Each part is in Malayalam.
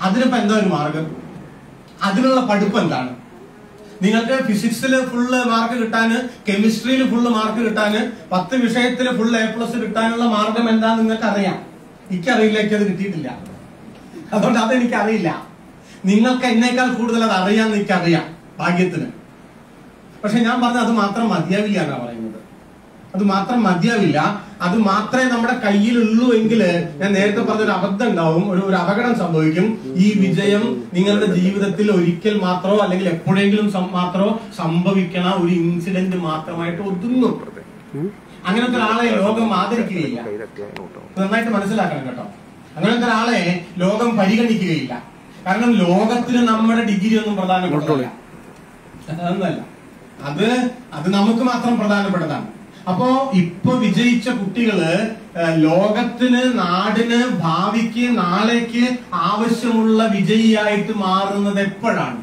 അതിനിപ്പോ എന്താ ഒരു മാർഗം അതിനുള്ള പഠിപ്പ് എന്താണ് നിങ്ങൾക്ക് ഫിസിക്സിൽ ഫുള്ള് മാർക്ക് കിട്ടാന് കെമിസ്ട്രിയിൽ ഫുള്ള് മാർക്ക് കിട്ടാന് പത്ത് വിഷയത്തിൽ ഫുൾ എ പ്ലസ് കിട്ടാനുള്ള മാർഗം എന്താന്ന് നിങ്ങൾക്ക് അറിയാം എനിക്കറിയില്ല എനിക്കത് കിട്ടിയിട്ടില്ല അതുകൊണ്ട് അതെനിക്ക് അറിയില്ല നിങ്ങൾക്ക് എന്നേക്കാൾ കൂടുതൽ അത് അറിയാന്ന് എനിക്കറിയാം ഭാഗ്യത്തിന് പക്ഷെ ഞാൻ പറഞ്ഞത് അത് മാത്രം മതിയാവില്ല എന്നാ പറയുന്നത് അത് മാത്രം മതിയാവില്ല അത് മാത്രമേ നമ്മുടെ കയ്യിലുള്ളൂ എങ്കിൽ ഞാൻ നേരത്തെ പറഞ്ഞൊരു അബദ്ധം ഉണ്ടാവും ഒരു ഒരു അപകടം സംഭവിക്കും ഈ വിജയം നിങ്ങളുടെ ജീവിതത്തിൽ ഒരിക്കൽ മാത്രമോ അല്ലെങ്കിൽ എപ്പോഴെങ്കിലും സം- മാത്രമോ സംഭവിക്കണ ഒരു ഇൻസിഡന്റ് മാത്രമായിട്ട് ഒതുങ്ങും അങ്ങനത്തെ ഒരാളെ ലോകം ആദരിക്കുകയില്ല നന്നായിട്ട് മനസ്സിലാക്കണം കേട്ടോ അങ്ങനത്തെ ഒരാളെ ലോകം പരിഗണിക്കുകയില്ല കാരണം ലോകത്തിന് നമ്മുടെ ഡിഗ്രി ഒന്നും പ്രധാനപ്പെട്ടതല്ല അതൊന്നല്ല അത് അത് നമുക്ക് മാത്രം പ്രധാനപ്പെട്ടതാണ് അപ്പോ ഇപ്പൊ വിജയിച്ച കുട്ടികള് ഏഹ്, ലോകത്തിന് നാടിന് ഭാവിക്ക് നാളേക്ക് ആവശ്യമുള്ള വിജയിയായിട്ട് മാറുന്നത് എപ്പോഴാണ്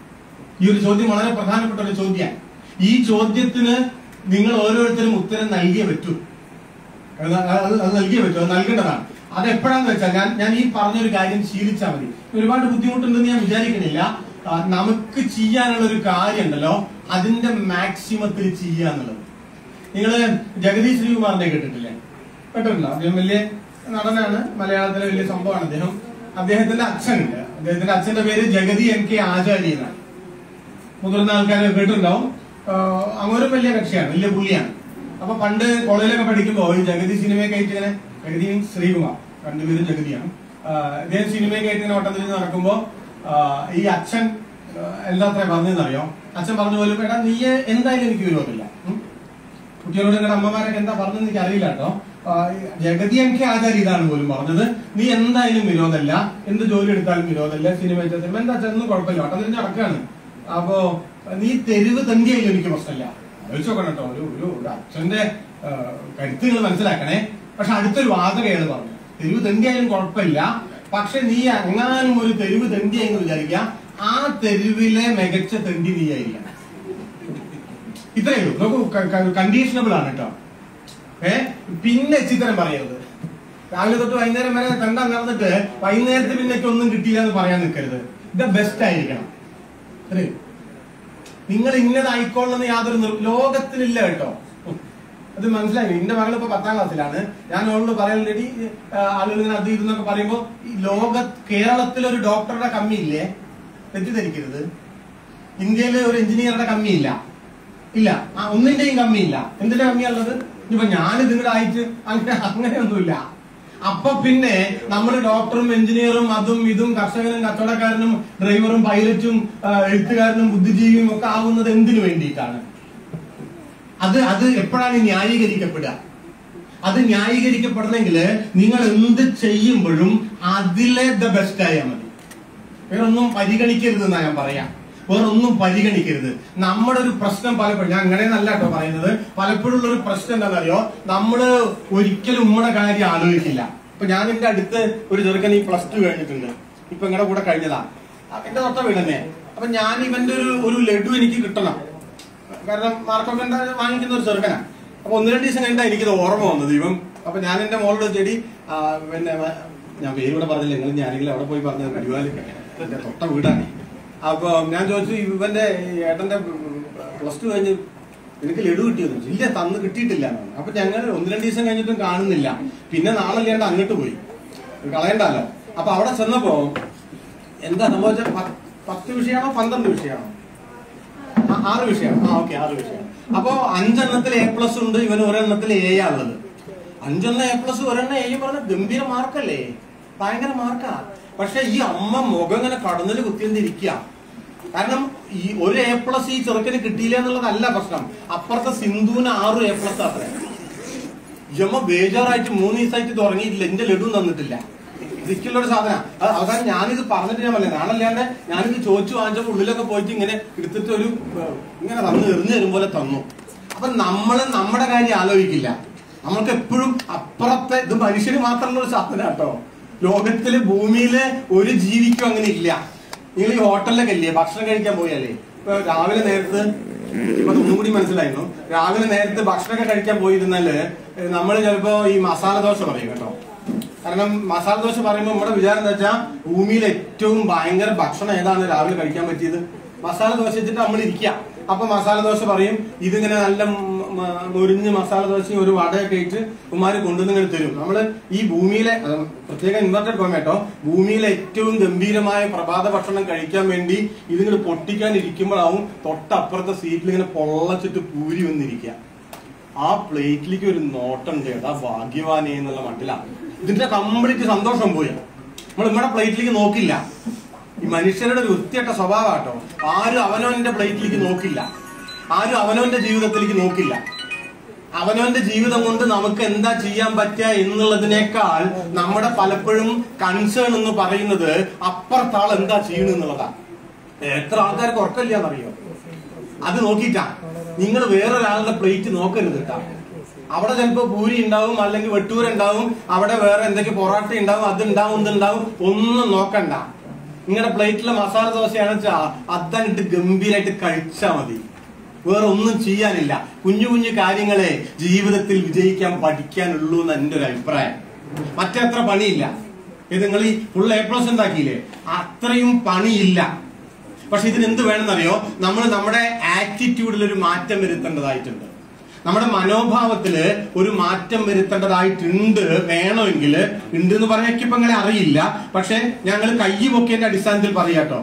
ഈ ഒരു ചോദ്യം വളരെ പ്രധാനപ്പെട്ട ഒരു ചോദ്യമാണ് ഈ ചോദ്യത്തിന് നിങ്ങൾ ഓരോരുത്തരും ഉത്തരം നൽകിയേ പറ്റൂ അത് അത് അത് നൽകിയേ പറ്റൂ അത് നൽകേണ്ടതാണ് അത് എപ്പോഴാന്ന് വെച്ചാൽ ഞാൻ ഞാൻ ഈ പറഞ്ഞൊരു കാര്യം ശീലിച്ചാൽ മതി ഒരുപാട് ബുദ്ധിമുട്ടുണ്ടെന്ന് ഞാൻ വിചാരിക്കണില്ല ആ, നമുക്ക് ചെയ്യാനുള്ള ഒരു കാര്യം ഉണ്ടല്ലോ അതിന്റെ മാക്സിമത്തിൽ ചെയ്യുക എന്നുള്ളത് നിങ്ങള് ജഗദീഷ് ശ്രീകുമാറിനെ കേട്ടിട്ടില്ലേ കേട്ടിട്ടുണ്ടോ അദ്ദേഹം വലിയ നടനാണ് മലയാളത്തിലെ വലിയ സംഭവമാണ് അദ്ദേഹം അദ്ദേഹത്തിന്റെ അച്ഛനുണ്ട് അദ്ദേഹത്തിന്റെ അച്ഛന്റെ പേര് ജഗതി എൻ കെ ആചാര്യ എന്നാണ് മുതിർന്ന ആൾക്കാരെ കേട്ടിട്ടുണ്ടാവും ആഹ് അങ്ങോട്ടും വലിയ കക്ഷിയാണ് വലിയ പുള്ളിയാണ് അപ്പൊ പണ്ട് കോളേജിലൊക്കെ പഠിക്കുമ്പോ ഈ ജഗതി സിനിമയൊക്കെ ആയിട്ട് ഇങ്ങനെ ജഗതി മീൻസ് ശ്രീകുമാർ രണ്ടുപേരും ജഗതിയാണ് ആഹ് ഇദ്ദേഹം സിനിമയൊക്കെ ആയിട്ട് ഇങ്ങനെ ഓട്ടത്തിൽ നടക്കുമ്പോ ആഹ് ഈ അച്ഛൻ ആഹ് എന്താ അത്ര പറഞ്ഞതെന്നറിയോ അച്ഛൻ പറഞ്ഞ പോലെ എടാ നീ എന്തായാലും എനിക്ക് വിരോധമില്ല ഉം? കുട്ടികളോട് നിങ്ങളുടെ അമ്മമാരൊക്കെ എന്താ പറഞ്ഞതെന്ന് എനിക്ക് അറിയില്ല കേട്ടോ ആ, ജഗതി എനിക്ക് ആചാര്യ ഇതാണ് പോലും പറഞ്ഞത് നീ എന്തായാലും വിരോധമല്ല എന്ത് ജോലി എടുത്താലും വിരോധമല്ല സിനിമ സിനിമ എന്താ ചെന്നും കുഴപ്പമില്ല ഓട്ടം തിരിഞ്ഞ് നടക്കാണ് അപ്പോ നീ തെരുവ് തന്റെയായാലും എനിക്ക് പ്രശ്നമില്ല ആലോചിച്ച് നോക്കണം കേട്ടോ ഒരു ഒരു ഒരു അച്ഛന്റെ ആ, കരുത്ത് നിങ്ങൾ മനസ്സിലാക്കണേ പക്ഷെ അടുത്തൊരു വാചകയാണ് പറഞ്ഞു തെരുവ് തന്റെയായാലും കുഴപ്പമില്ല പക്ഷെ നീ എങ്ങാനും ഒരു തെരുവ് തെണ്ടിയെന്ന് വിചാരിക്കുക ആ തെരുവിലെ മികച്ച തെണ്ടി നീ ആയിരിക്കണം ഇത്രയേ ഉള്ളൂ നോക്കൂ കണ്ടീഷണബിൾ ആണ് കേട്ടോ ഏ പിന്നെ ചിത്രം പറയരുത് രാവിലെ തൊട്ട് വൈകുന്നേരം വരെ കണ്ടാ നടന്നിട്ട് വൈകുന്നേരത്തെ പിന്നെ എനിക്ക് ഒന്നും കിട്ടിയില്ല എന്ന് പറയാൻ നിൽക്കരുത് ഇത് ബെസ്റ്റ് ആയിരിക്കണം അത്രേ നിങ്ങൾ ഇന്നതായിക്കോളെന്ന് യാതൊരു നിർ- ലോകത്തിലില്ല കേട്ടോ ഉം. അത് മനസ്സിലായി എന്റെ മകൾ ഇപ്പൊ പത്താം ക്ലാസ്സിലാണ് ഞാൻ അവളോട് പറയലടി ആളുകൾ ഇങ്ങനെ അത് ഇതെന്നൊക്കെ പറയുമ്പോ ഈ ലോക കേരളത്തിൽ ഒരു ഡോക്ടറുടെ കമ്മിയില്ലേ തെറ്റിദ്ധരിക്കരുത് ഇന്ത്യയിൽ ഒരു എഞ്ചിനീയറുടെ കമ്മിയില്ല ഇല്ല ആ ഒന്നിന്റെയും കമ്മിയില്ല എന്തിന്റെ കമ്മിയുള്ളത് ഇനിയിപ്പോ ഞാൻ ഇതിവിടെ ആയിട്ട് അങ്ങനെ അങ്ങനെയൊന്നുമില്ല അപ്പൊ പിന്നെ നമ്മൾ ഡോക്ടറും എഞ്ചിനീയറും അതും ഇതും കർഷകനും കച്ചവടക്കാരനും ഡ്രൈവറും പൈലറ്റും ആ, എഴുത്തുകാരനും ബുദ്ധിജീവിയും ഒക്കെ ആവുന്നത് എന്തിനു വേണ്ടിയിട്ടാണ് അത് അത് എപ്പോഴാണ് ന്യായീകരിക്കപ്പെടുക അത് ന്യായീകരിക്കപ്പെടണമെങ്കിൽ നിങ്ങൾ എന്ത് ചെയ്യുമ്പോഴും അതിലെ ദ ബെസ്റ്റ് ആയാൽ മതി വേറൊന്നും പരിഗണിക്കരുത് എന്നാ ഞാൻ പറയാം വേറൊന്നും പരിഗണിക്കരുത് നമ്മുടെ ഒരു പ്രശ്നം പലപ്പോഴും ഞാൻ അങ്ങനെ നല്ല കേട്ടോ പറയുന്നത് പലപ്പോഴും ഉള്ള ഒരു പ്രശ്നം എന്താണെന്നറിയോ നമ്മള് ഒരിക്കലും ഉമ്മയുടെ കാര്യം ആലോചിക്കില്ല ഇപ്പൊ ഞാൻ എന്റെ അടുത്ത് ഒരു ചെറുക്കൻ ഈ പ്ലസ് ടു കഴിഞ്ഞിട്ടുണ്ട് ഇപ്പൊ നിങ്ങളുടെ കൂടെ കഴിഞ്ഞതാ ആ, എന്റെ തൊട്ട വീടന്നെ അപ്പൊ ഞാൻ ഇവന്റെ ഒരു ഒരു ലഡു എനിക്ക് കിട്ടണം കാരണം മാർക്കൊക്കെ ഉണ്ടാ- വാങ്ങിക്കുന്ന ഒരു ചെറുക്കനാ അപ്പൊ ഒന്ന് രണ്ട് ദിവസം കഴിഞ്ഞാൽ എനിക്കിത് ഓർമ്മ വന്നത് ഇവൻ അപ്പൊ ഞാൻ എന്റെ മോളോട് ചെടി ആ, പിന്നെ വ- ഞാൻ പേര് കൂടെ പറഞ്ഞില്ല നിങ്ങൾ ഞാൻ ആരെങ്കിലും അവിടെ പോയി പറഞ്ഞത് കടിവാല് എന്റെ തൊട്ട വീടാണ് അപ്പൊ ഞാൻ ചോദിച്ചു ഇവന്റെ ഈ ഏട്ടന്റെ പ്ലസ് ടു കഴിഞ്ഞ് നിനക്ക് ലഡു കിട്ടിയെന്ന് ചോദിച്ചു ഇല്ല തന്ന് കിട്ടിയിട്ടില്ല എന്ന് പറഞ്ഞു. അപ്പൊ ഞങ്ങൾ ഒന്ന് രണ്ട് ദിവസം കഴിഞ്ഞിട്ടും കാണുന്നില്ല പിന്നെ നാളെ ഇല്ലാണ്ട് അങ്ങോട്ട് പോയി കളയണ്ടല്ലോ അപ്പൊ അവിടെ ചെന്നപ്പോ എന്താ സംഭവിച്ച പത്ത് വിഷയമാണോ പന്ത്രണ്ട് വിഷയമാണോ ആ, ആറ് വിഷയം ആ ഓക്കെ ആറ് വിഷയം അപ്പോ അഞ്ചെണ്ണത്തിൽ എ പ്ലസ് ഉണ്ട് ഇവന് ഒരെണ്ണത്തിൽ എ ആ ഉള്ളത് അഞ്ചെണ്ണം എ പ്ലസ് ഒരെണ്ണം എ പറഞ്ഞ ഗംഭീര മാർക്കല്ലേ ഭയങ്കര മാർക്കാ പക്ഷെ ഈ അമ്മ മുഖം ഇങ്ങനെ കടന്നിൽ കുത്തിയെന്നിരിക്കുക കാരണം ഈ ഒരു എ പ്ലസ് ഈ ചെറുക്കന് കിട്ടിയില്ല എന്നുള്ളതല്ല പ്രശ്നം അപ്പുറത്തെ സിന്ധുവിന് ആറ് എ പ്ലസ് അത്രേ ജമ്മ ബേജാറായിട്ട് മൂന്ന് ദിവസമായിട്ട് ഇത് ഉറങ്ങിയിട്ടില്ല എന്റെ ലഡു തന്നിട്ടില്ല ഇതിക്കുള്ള ഒരു സാധനം അത് അവസാനം ഞാനിത് പറഞ്ഞിട്ട് ഞാൻ പറയാം നാളല്ലാണ്ട് ഞാനിത് ചോദിച്ചു വാങ്ങിച്ചപ്പോൾ ഉള്ളിലൊക്കെ പോയിട്ട് ഇങ്ങനെ എടുത്തിട്ട് ഒരു ഏഹ്, ഇങ്ങനെ തന്നു എറിഞ്ഞു തരും പോലെ തന്നു അപ്പൊ നമ്മള് നമ്മുടെ കാര്യം ആലോചിക്കില്ല നമ്മൾക്ക് എപ്പോഴും അപ്പുറത്തെ ഇത് മനുഷ്യന് മാത്രമുള്ള ഒരു സാധനം കേട്ടോ ലോകത്തില് ഭൂമിയില് ഒരു ജീവിക്കും അങ്ങനെ ഇല്ല നിങ്ങൾ ഈ ഹോട്ടലിലൊക്കെ ഇല്ലേ ഭക്ഷണം കഴിക്കാൻ പോയാലേ ഇപ്പൊ രാവിലെ നേരത്ത് ഇപ്പൊ ഒന്നും കൂടി മനസ്സിലായിരുന്നു രാവിലെ നേരത്തെ ഭക്ഷണമൊക്കെ കഴിക്കാൻ പോയിരുന്നാല് നമ്മൾ ചിലപ്പോ ഈ മസാല ദോശ പറയും കേട്ടോ കാരണം മസാല ദോശ പറയുമ്പോൾ നമ്മുടെ വിചാരം എന്താ വെച്ചാൽ ഭൂമിയിൽ ഏറ്റവും ഭയങ്കര ഭക്ഷണം ഏതാണ് രാവിലെ കഴിക്കാൻ പറ്റിയത് മസാല ദോശ വെച്ചിട്ട് നമ്മൾ ഇരിക്കുക അപ്പൊ മസാല ദോശ പറയും ഇതിങ്ങനെ നല്ല മ- മ- മൊരിഞ്ഞ് മസാല ദോശയും ഒരു വടയൊക്കെ ഇട്ട് ഉമാര് കൊണ്ടുവന്ന് ഇങ്ങനെ തരും നമ്മള് ഈ ഭൂമിയിലെ അത് പ്രത്യേകം ഇൻവെർട്ടഡ് കോമ കേട്ടോ ഭൂമിയിലെ ഏറ്റവും ഗംഭീരമായ പ്രഭാത ഭക്ഷണം കഴിക്കാൻ വേണ്ടി ഇതിങ്ങനെ പൊട്ടിക്കാൻ ഇരിക്കുമ്പോഴാവും തൊട്ടപ്പുറത്തെ സീറ്റിൽ ഇങ്ങനെ പൊള്ളച്ചിട്ട് പൂരി വന്നിരിക്കുക ആ പ്ലേറ്റിലേക്ക് ഒരു നോട്ടുണ്ട് ഏതാ ഭാഗ്യവാനെ എന്നുള്ള മട്ടിലാണ് ഇതിന്റെ കംപ്ലീറ്റ് സന്തോഷം പോയി നമ്മൾ നമ്മുടെ പ്ലേറ്റിലേക്ക് നോക്കില്ല ഈ മനുഷ്യരുടെ ഒരു വൃത്തിയട്ട സ്വഭാവം കേട്ടോ ആരും അവനവന്റെ പ്ലേറ്റിലേക്ക് നോക്കില്ല ആരും അവനവന്റെ ജീവിതത്തിലേക്ക് നോക്കില്ല അവനവന്റെ ജീവിതം കൊണ്ട് നമുക്ക് എന്താ ചെയ്യാൻ പറ്റുക എന്നുള്ളതിനേക്കാൾ നമ്മുടെ പലപ്പോഴും കൺസേൺ എന്ന് പറയുന്നത് അപ്പുറത്താൾ എന്താ ചെയ്യണം എന്നുള്ളതാണ് എത്ര ആൾക്കാർക്ക് ഉറക്കമില്ലാന്നറിയോ അത് നോക്കിയിട്ടാ നിങ്ങൾ വേറൊരാളുടെ പ്ലേറ്റ് നോക്കരുത് കേട്ടാ അവിടെ ചിലപ്പോ പൂരി ഉണ്ടാവും അല്ലെങ്കിൽ വെട്ടൂര ഉണ്ടാവും അവിടെ വേറെ എന്തൊക്കെ പൊറോട്ട ഉണ്ടാവും അത് ഉണ്ടാവും ഇതുണ്ടാവും ഒന്നും നോക്കണ്ട നിങ്ങളുടെ പ്ലേറ്റിലെ മസാല ദോശയാണ് വെച്ചാ അതന്നിട്ട് ഗംഭീരായിട്ട് കഴിച്ചാ മതി വേറെ ഒന്നും ചെയ്യാനില്ല കുഞ്ഞു കുഞ്ഞു കാര്യങ്ങളെ ജീവിതത്തിൽ വിജയിക്കാൻ പഠിക്കാനുള്ളൂ എന്ന് എന്റെ ഒരു അഭിപ്രായം മറ്റത്ര പണിയില്ല ഇത് നിങ്ങൾ ഈ ഫുൾ എ പ്ലസ് ഉണ്ടാക്കിയില്ലേ അത്രയും പണിയില്ല പക്ഷെ ഇതിന് എന്ത് വേണമെന്നറിയോ നമ്മൾ നമ്മുടെ ആറ്റിറ്റ്യൂഡിൽ ഒരു മാറ്റം വരുത്തേണ്ടതായിട്ടുണ്ട് നമ്മുടെ മനോഭാവത്തില് ഒരു മാറ്റം വരുത്തേണ്ടതായിട്ടുണ്ട് വേണമെങ്കിൽ ഉണ്ട് എന്ന് പറഞ്ഞ ഇപ്പൊ നിങ്ങളെ അറിയില്ല പക്ഷെ ഞങ്ങൾ കൈ പൊക്കിയതിന്റെ അടിസ്ഥാനത്തിൽ പറയാട്ടോ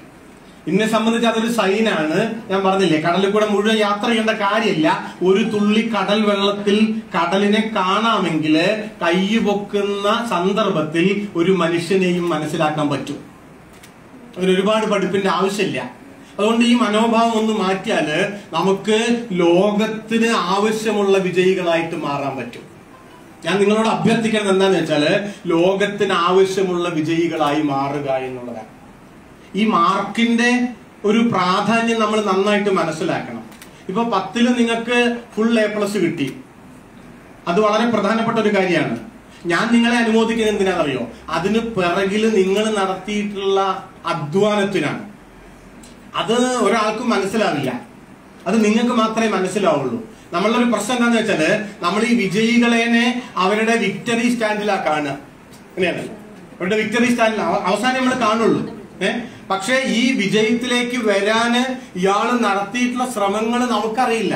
എന്നെ സംബന്ധിച്ച് അതൊരു സൈനാണ് ഞാൻ പറഞ്ഞില്ലേ കടലിൽ കൂടെ മുഴുവൻ യാത്ര ചെയ്യേണ്ട കാര്യമില്ല ഒരു തുള്ളി കടൽ വെള്ളത്തിൽ കടലിനെ കാണാമെങ്കിൽ കൈ പൊക്കുന്ന സന്ദർഭത്തിൽ ഒരു മനുഷ്യനെയും മനസ്സിലാക്കാൻ പറ്റും അതിന് ഒരുപാട് പഠിപ്പിന്റെ ആവശ്യമില്ല അതുകൊണ്ട് ഈ മനോഭാവം ഒന്ന് മാറ്റിയാല് നമുക്ക് ലോകത്തിന് ആവശ്യമുള്ള വിജയികളായിട്ട് മാറാൻ പറ്റും ഞാൻ നിങ്ങളോട് അഭ്യർത്ഥിക്കുന്നത് എന്താന്ന് വെച്ചാല് ലോകത്തിന് ആവശ്യമുള്ള വിജയികളായി മാറുക എന്നുള്ളതാണ് ഈ മാർക്കിന്റെ ഒരു പ്രാധാന്യം നമ്മൾ നന്നായിട്ട് മനസ്സിലാക്കണം ഇപ്പൊ പത്തില് നിങ്ങൾക്ക് ഫുൾ എ പ്ലസ് കിട്ടി അത് വളരെ പ്രധാനപ്പെട്ട ഒരു കാര്യമാണ് ഞാൻ നിങ്ങളെ അനുമോദിക്കുന്നത് എന്തിനാണെന്നറിയോ അതിന് പിറകിൽ നിങ്ങൾ നടത്തിയിട്ടുള്ള അധ്വാനത്തിനാണ് അത് ഒരാൾക്കും മനസ്സിലാവില്ല അത് നിങ്ങൾക്ക് മാത്രമേ മനസ്സിലാവുള്ളൂ നമ്മളൊരു പ്രശ്നം എന്താണെന്ന് വെച്ചാല് നമ്മൾ ഈ വിജയികളെ അവരുടെ വിക്ടറി സ്റ്റാൻഡിലാ കാണുക അങ്ങനെയാണല്ലോ അവരുടെ വിക്ടറി സ്റ്റാൻഡിൽ അവസാനം നമ്മൾ കാണുള്ളൂ ഏഹ് പക്ഷെ ഈ വിജയത്തിലേക്ക് വരാന് ഇയാൾ നടത്തിയിട്ടുള്ള ശ്രമങ്ങൾ നമുക്കറിയില്ല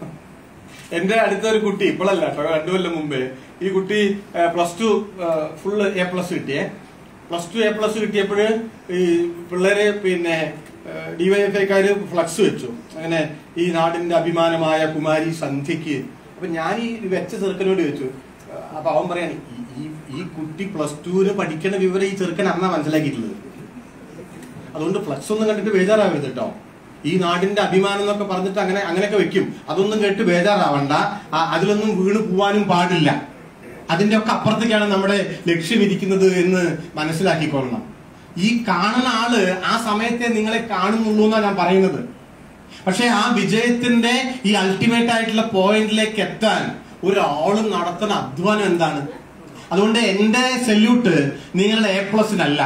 എന്റെ അടുത്ത ഒരു കുട്ടി ഇപ്പോഴല്ല കേട്ടോ രണ്ടു കൊല്ലം മുമ്പേ ഈ കുട്ടി plus two full A plus കിട്ടിയേ പ്ലസ് ടു എ പ്ലസ് കിട്ടിയപ്പോഴ് ഈ പിള്ളേര് പിന്നെ ഡിവൈഎഫ്ഐക്കാര് ഫ്ലക്സ് വെച്ചു അങ്ങനെ ഈ നാടിന്റെ അഭിമാനമായ കുമാരി സന്ധ്യക്ക് അപ്പൊ ഞാൻ ഈ വെച്ച ചെറുക്കനോട് ചോദിച്ചു ആ, അപ്പൊ അവൻ പറയാണ് "ഈ- ഈ ഈ കുട്ടി പ്ലസ് ടുവിന് പഠിക്കുന്ന വിവരം ഈ ചെറുക്കൻ അന്നാ മനസ്സിലാക്കിയിട്ടുള്ളത് അതുകൊണ്ട് ഫ്ലക്സ് ഒന്നും കണ്ടിട്ട് ബേജാറാവരുത് കേട്ടോ ഈ നാടിന്റെ അഭിമാനം എന്നൊക്കെ പറഞ്ഞിട്ട് അങ്ങനെ അങ്ങനെയൊക്കെ വെക്കും അതൊന്നും കേട്ട് ബേജാറാവണ്ട ആ- അതിലൊന്നും വീണ് പോവാനും പാടില്ല അതിന്റെ ഒക്കെ അപ്പുറത്തേക്കാണ് നമ്മുടെ ലക്ഷ്യം ഇരിക്കുന്നത് എന്ന് മനസ്സിലാക്കിക്കൊള്ളണം ഈ കാണുന്ന ആള് ആ സമയത്തെ നിങ്ങളെ കാണുന്നുള്ളൂ എന്നാണ് ഞാൻ പറയുന്നത് പക്ഷെ ആ വിജയത്തിന്റെ ഈ അൾട്ടിമേറ്റ് ആയിട്ടുള്ള പോയിന്റിലേക്ക് എത്താൻ ഒരാളും നടത്തുന്ന അധ്വാനം എന്താണ് അതുകൊണ്ട് എന്റെ സെല്യൂട്ട് നിങ്ങളുടെ എ പ്ലസിനല്ല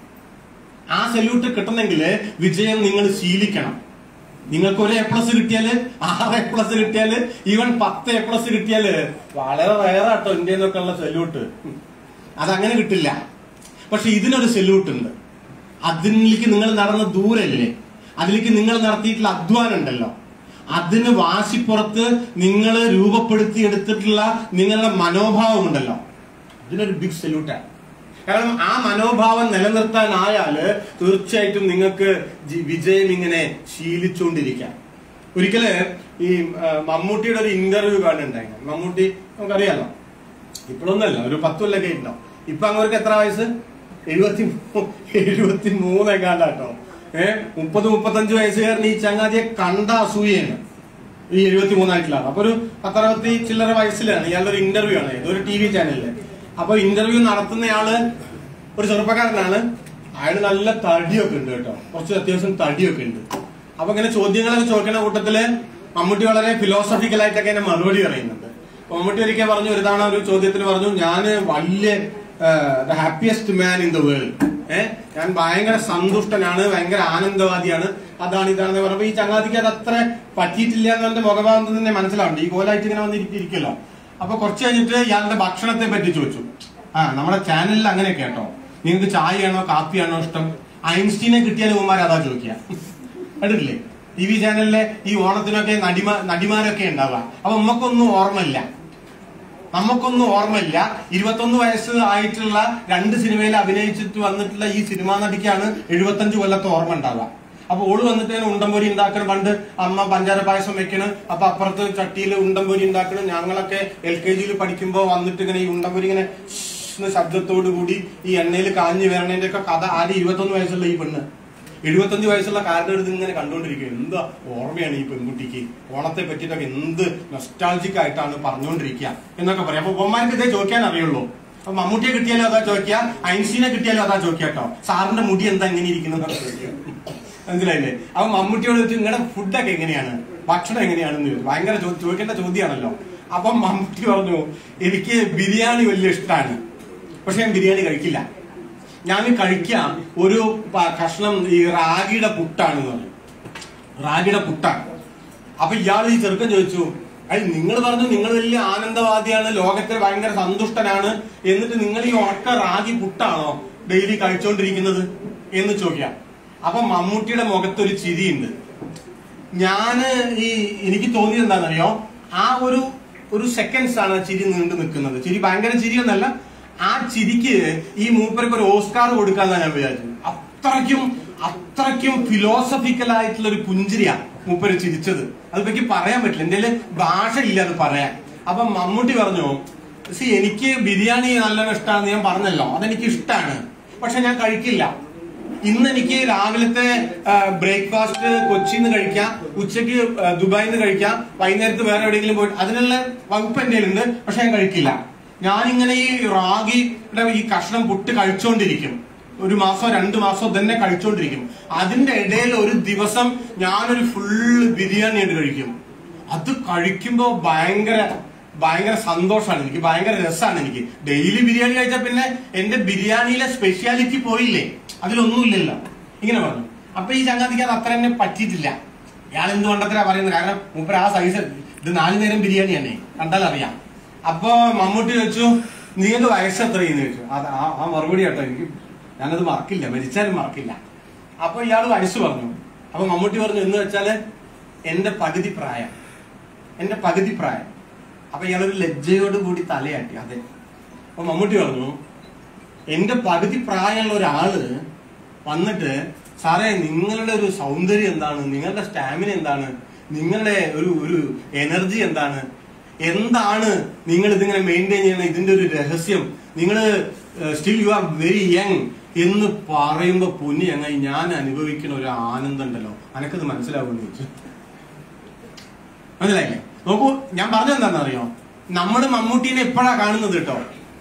ആ സെല്യൂട്ട് കിട്ടണമെങ്കിൽ വിജയം നിങ്ങൾ ശീലിക്കണം നിങ്ങൾക്ക് ഒരു എ പ്ലസ് കിട്ടിയാല് ആറ് എ പ്ലസ് കിട്ടിയാല് ഈവൻ പത്ത് എ പ്ലസ് കിട്ടിയാല് വളരെ റയർ ആട്ടോ ഇന്ത്യയിൽ നിന്നൊക്കെ ഉള്ള സെല്യൂട്ട് അതങ്ങനെ കിട്ടില്ല പക്ഷെ ഇതിനൊരു സെല്യൂട്ട് ഉണ്ട് അതിലേക്ക് നിങ്ങൾ നടന്ന ദൂരല്ലേ അതിലേക്ക് നിങ്ങൾ നടത്തിയിട്ടുള്ള അധ്വാനം ഉണ്ടല്ലോ അതിന് വാശിപ്പുറത്ത് നിങ്ങൾ രൂപപ്പെടുത്തി എടുത്തിട്ടുള്ള നിങ്ങളുടെ മനോഭാവം ഉണ്ടല്ലോ അതിനൊരു ബിഗ് സല്യൂട്ടാണ് കാരണം ആ മനോഭാവം നിലനിർത്താനായാല് തീർച്ചയായിട്ടും നിങ്ങൾക്ക് ജി- വിജയം ഇങ്ങനെ ശീലിച്ചുകൊണ്ടിരിക്കാം ഒരിക്കല് ഈ ആ, മമ്മൂട്ടിയുടെ ഒരു ഇന്റർവ്യൂ കാണുന്നുണ്ടായിരുന്നു മമ്മൂട്ടി നമുക്കറിയാലോ ഇപ്പോഴൊന്നല്ല ഒരു പത്ത് കൊല്ലൊക്കെ ഉണ്ടാവും ഇപ്പൊ അങ്ങോട്ട് എത്ര വയസ്സ് എഴുപത്തി മൂ- എഴുപത്തി മൂന്നേക്കാണ്ടാട്ടോ ഏഹ് മുപ്പത് മുപ്പത്തഞ്ച് വയസ്സുകാരൻ ഈ ചങ്ങാതിയെ കണ്ട അസൂയാണ് ഈ എഴുപത്തി മൂന്നായിട്ടുള്ള അപ്പൊ ഒരു പത്തറുപത്തി ചില്ലറ വയസ്സിലാണ് ഇയാളുടെ ഒരു ഇന്റർവ്യൂ ആണ് ഇതൊരു ടി വി ചാനലില് അപ്പൊ ഇന്റർവ്യൂ നടത്തുന്നയാള് ഒരു ചെറുപ്പക്കാരനാണ് അയാൾ നല്ല തടിയൊക്കെ ഉണ്ട് കേട്ടോ കുറച്ച് അത്യാവശ്യം തടിയൊക്കെ ഉണ്ട് അപ്പൊ ഇങ്ങനെ ചോദ്യങ്ങളൊക്കെ ചോദിക്കുന്ന കൂട്ടത്തില് മമ്മൂട്ടി വളരെ ഫിലോസഫിക്കൽ ആയിട്ടൊക്കെ എന്നെ മറുപടി പറയുന്നുണ്ട് അപ്പൊ മമ്മൂട്ടി ഒരിക്കൽ പറഞ്ഞു ഒരു തവണ ഒരു ചോദ്യത്തിന് പറഞ്ഞു ഞാന് വലിയ the happiest man in the world ഏഹ് ഞാൻ ഭയങ്കര സന്തുഷ്ടനാണ് ഭയങ്കര ആനന്ദവാദിയാണ് അതാണ് ഇതാണെന്ന് പറഞ്ഞപ്പോ ഈ ചങ്ങാതിക്ക് അത് അത്ര പറ്റിയിട്ടില്ല എന്നെ മുഖഭാവം തന്നെ മനസ്സിലാവുന്നുണ്ട് ഈ കോലായിട്ട് ഇങ്ങനെ വന്നിരിക്കുമല്ലോ അപ്പൊ കുറച്ച് കഴിഞ്ഞിട്ട് ഇയാളുടെ ഭക്ഷണത്തെ പറ്റി ചോദിച്ചു ആ നമ്മുടെ ചാനലിൽ അങ്ങനെയൊക്കെ കേട്ടോ നിങ്ങൾക്ക് ചായയാണോ കാപ്പിയാണോ ഇഷ്ടം ഐൻസ്റ്റീനെ കിട്ടിയാൽ ഇവന്മാർ അതാ ചോദിക്കുക കണ്ടിട്ടില്ലേ ടി വി ചാനലിലെ ഈ ഓണത്തിനൊക്കെ നടിമാ നടിമാരൊക്കെ ഉണ്ടാവുക അപ്പൊ നമുക്കൊന്നും ഓർമ്മയില്ല നമുക്കൊന്നും ഓർമ്മയില്ല ഇരുപത്തൊന്ന് വയസ്സ് ആയിട്ടുള്ള രണ്ട് സിനിമയിൽ അഭിനയിച്ചിട്ട് വന്നിട്ടുള്ള ഈ സിനിമാ നടിക്കാണ് എഴുപത്തഞ്ച് കൊല്ലത്തെ ഓർമ്മ ഉണ്ടാവുക അപ്പൊ ഓള് വന്നിട്ട് ഇങ്ങനെ ഉണ്ടംപൊരി ഉണ്ടാക്കണം പണ്ട് അമ്മ പഞ്ചാര പായസം വെക്കണ് അപ്പൊ അപ്പുറത്ത് ചട്ടിയിൽ ഉണ്ടംപൊരി ഉണ്ടാക്കണം ഞങ്ങളൊക്കെ എൽ കെ ജിയിൽ പഠിക്കുമ്പോ വന്നിട്ട് ഇങ്ങനെ ഈ ഉണ്ടംപൊരി ഇങ്ങനെ ഷ്ഷ് എന്ന് ശബ്ദത്തോടു കൂടി ഈ എണ്ണയിൽ കാഞ്ഞു വരണതിന്റെ ഒക്കെ കഥ ആദ്യം ഇരുപത്തൊന്ന് വയസ്സുള്ള ഈ പെണ്ണ് എഴുപത്തഞ്ച് വയസ്സുള്ള കാരുടെ അടുത്ത് ഇങ്ങനെ കണ്ടുകൊണ്ടിരിക്കുക എന്താ ഓർമ്മയാണ് ഈ പെൺകുട്ടിക്ക് ഓണത്തെ പറ്റിയിട്ടൊക്കെ എന്ത് നൊസ്റ്റാൾജിക് ആയിട്ടാണ് പറഞ്ഞുകൊണ്ടിരിക്കുക എന്നൊക്കെ പറയാം അപ്പൊ ബൊമ്മാർക്ക് ഇതേ ചോദിക്കാൻ അറിയുള്ളൂ അപ്പൊ മമ്മൂട്ടിയെ കിട്ടിയാലും അതാ ചോദിക്കുക ഐൻസ്റ്റീനെ കിട്ടിയാലും അതാ ചോദിക്കുക കേട്ടോ സാറിന്റെ മുടി എന്താ ഇങ്ങനെ ഇരിക്കുന്നതൊക്കെ ചോദിക്കുക മനസ്സിലായില്ലേ അപ്പൊ മമ്മൂട്ടിയോട് ചോദിച്ചു നിങ്ങളുടെ ഫുഡൊക്കെ എങ്ങനെയാണ് ഭക്ഷണം എങ്ങനെയാണെന്ന് ചോദിച്ചു ഭയങ്കര ചോ- ചോദിക്കേണ്ട ചോദ്യമാണല്ലോ അപ്പം മമ്മൂട്ടി പറഞ്ഞു എനിക്ക് ബിരിയാണി വലിയ ഇഷ്ടമാണ് പക്ഷെ ഞാൻ ബിരിയാണി കഴിക്കില്ല ഞാൻ കഴിക്കാം ഒരു പ- കഷ്ണം ഈ റാഗിയുടെ പുട്ടാണ് എന്ന് പറഞ്ഞു റാഗിയുടെ പുട്ടാണ് അപ്പൊ ഇയാൾ ഈ ചെറുക്കൻ ചോദിച്ചു അത് നിങ്ങൾ പറഞ്ഞു നിങ്ങൾ വലിയ ആനന്ദവാദിയാണ് ലോകത്തിൽ ഭയങ്കര സന്തുഷ്ടനാണ് എന്നിട്ട് നിങ്ങൾ ഈ ഉണക്ക റാഗി പുട്ടാണോ ഡെയിലി കഴിച്ചോണ്ടിരിക്കുന്നത് എന്ന് ചോദിക്കാം അപ്പൊ മമ്മൂട്ടിയുടെ മുഖത്ത് ഒരു ചിരിയുണ്ട് ഞാന് ഈ എനിക്ക് തോന്നിയത് എന്താണെന്നറിയോ ആ ഒരു ഒരു സെക്കൻഡ്സ് ആണ് ചിരി നീണ്ടു നിൽക്കുന്നത് ചിരി ഭയങ്കര ചിരിയൊന്നല്ല ആ ചിരിക്ക് ഈ മൂപ്പർക്ക് ഒരു ഓസ്കാർ കൊടുക്കാന്നാണ് ഞാൻ വിചാരിച്ചത് അത്രയ്ക്കും അത്രയ്ക്കും ഫിലോസഫിക്കൽ ആയിട്ടുള്ള ഒരു പുഞ്ചിരിയാ മൂപ്പര് ചിരിച്ചത് അതിപ്പോ പറയാൻ പറ്റില്ല എന്റെ ഭാഷ ഇല്ല അത് പറയാൻ അപ്പൊ മമ്മൂട്ടി പറഞ്ഞു സി എനിക്ക് ബിരിയാണി നല്ലോണം ഇഷ്ടമാണെന്ന് ഞാൻ പറഞ്ഞല്ലോ അതെനിക്ക് ഇഷ്ടമാണ് പക്ഷെ ഞാൻ കഴിക്കില്ല ഇന്ന് എനിക്ക് രാവിലത്തെ ബ്രേക്ക്ഫാസ്റ്റ് കൊച്ചിയിൽ നിന്ന് കഴിക്കാം ഉച്ചയ്ക്ക് ആ, ദുബായിൽ നിന്ന് കഴിക്കാം വൈകുന്നേരത്ത് വേറെ എവിടെയെങ്കിലും പോയിട്ട് അതിനുള്ള വകുപ്പ് എന്റെ ഉണ്ട് പക്ഷെ ഞാൻ കഴിക്കില്ല ഞാനിങ്ങനെ ഈ റാഗിയുടെ ഈ കഷ്ണം പുട്ട് കഴിച്ചുകൊണ്ടിരിക്കും ഒരു മാസോ രണ്ടു മാസോ തന്നെ കഴിച്ചുകൊണ്ടിരിക്കും അതിന്റെ ഇടയിൽ ഒരു ദിവസം ഞാനൊരു ഫുള്ള് ബിരിയാണി ആയിട്ട് കഴിക്കും അത് കഴിക്കുമ്പോ ഭയങ്കര ഭയങ്കര സന്തോഷമാണ് എനിക്ക് ഭയങ്കര രസമാണ് എനിക്ക് ഡെയിലി ബിരിയാണി കഴിച്ചാൽ പിന്നെ എന്റെ ബിരിയാണിയിലെ സ്പെഷ്യാലിറ്റി പോയില്ലേ അതിലൊന്നുമില്ലല്ലോ ഇങ്ങനെ പറഞ്ഞു അപ്പൊ ഈ ചങ്ങാതിക്ക് അത് അത്ര തന്നെ പറ്റിയിട്ടില്ല ഇയാൾ എന്ത് കൊണ്ടത്തിലാ പറയുന്നത് കാരണം മൂപ്പര് ആ സൈസ് ഇത് നാലു നേരം ബിരിയാണി തന്നെ കണ്ടാൽ അറിയാം അപ്പൊ മമ്മൂട്ടി ചോദിച്ചു നിങ്ങൾക്ക് വയസ്സ് എത്രയെന്ന് ചോദിച്ചു അത് ആ ആ മറുപടി കേട്ടോ എനിക്ക് ഞാനത് മറക്കില്ല മരിച്ചാലും മറക്കില്ല അപ്പൊ ഇയാൾ വയസ്സ് പറഞ്ഞു അപ്പൊ മമ്മൂട്ടി പറഞ്ഞു എന്ന് വെച്ചാല് എന്റെ പകുതി പ്രായം എന്റെ പകുതി പ്രായം അപ്പൊ ഇയാളൊരു ലജ്ജയോട് കൂടി തലയാട്ടി അതെ അപ്പൊ മമ്മൂട്ടി പറഞ്ഞു എന്റെ പകുതി പ്രായമുള്ള ഒരാള് വന്നിട്ട് സാറേ നിങ്ങളുടെ ഒരു സൗന്ദര്യം എന്താണ് നിങ്ങളുടെ സ്റ്റാമിന എന്താണ് നിങ്ങളുടെ ഒരു ഒരു എനർജി എന്താണ് എന്താണ് നിങ്ങൾ ഇതിങ്ങനെ മെയിൻറ്റെയിൻ ചെയ്യുന്ന ഇതിന്റെ ഒരു രഹസ്യം നിങ്ങൾ still you are very young എന്ന് പറയുമ്പോ പൊന്നി ചങ്ങായി ഞാൻ അനുഭവിക്കുന്ന ഒരു ആനന്ദം ഉണ്ടല്ലോ അനക്കത് മനസ്സിലാവുമെന്ന് ചോദിച്ചു മനസ്സിലായില്ലേ നോക്കൂ ഞാൻ പറഞ്ഞത് എന്താണെന്നറിയോ നമ്മള് മമ്മൂട്ടീനെ എപ്പോഴാ കാണുന്നത് കേട്ടോ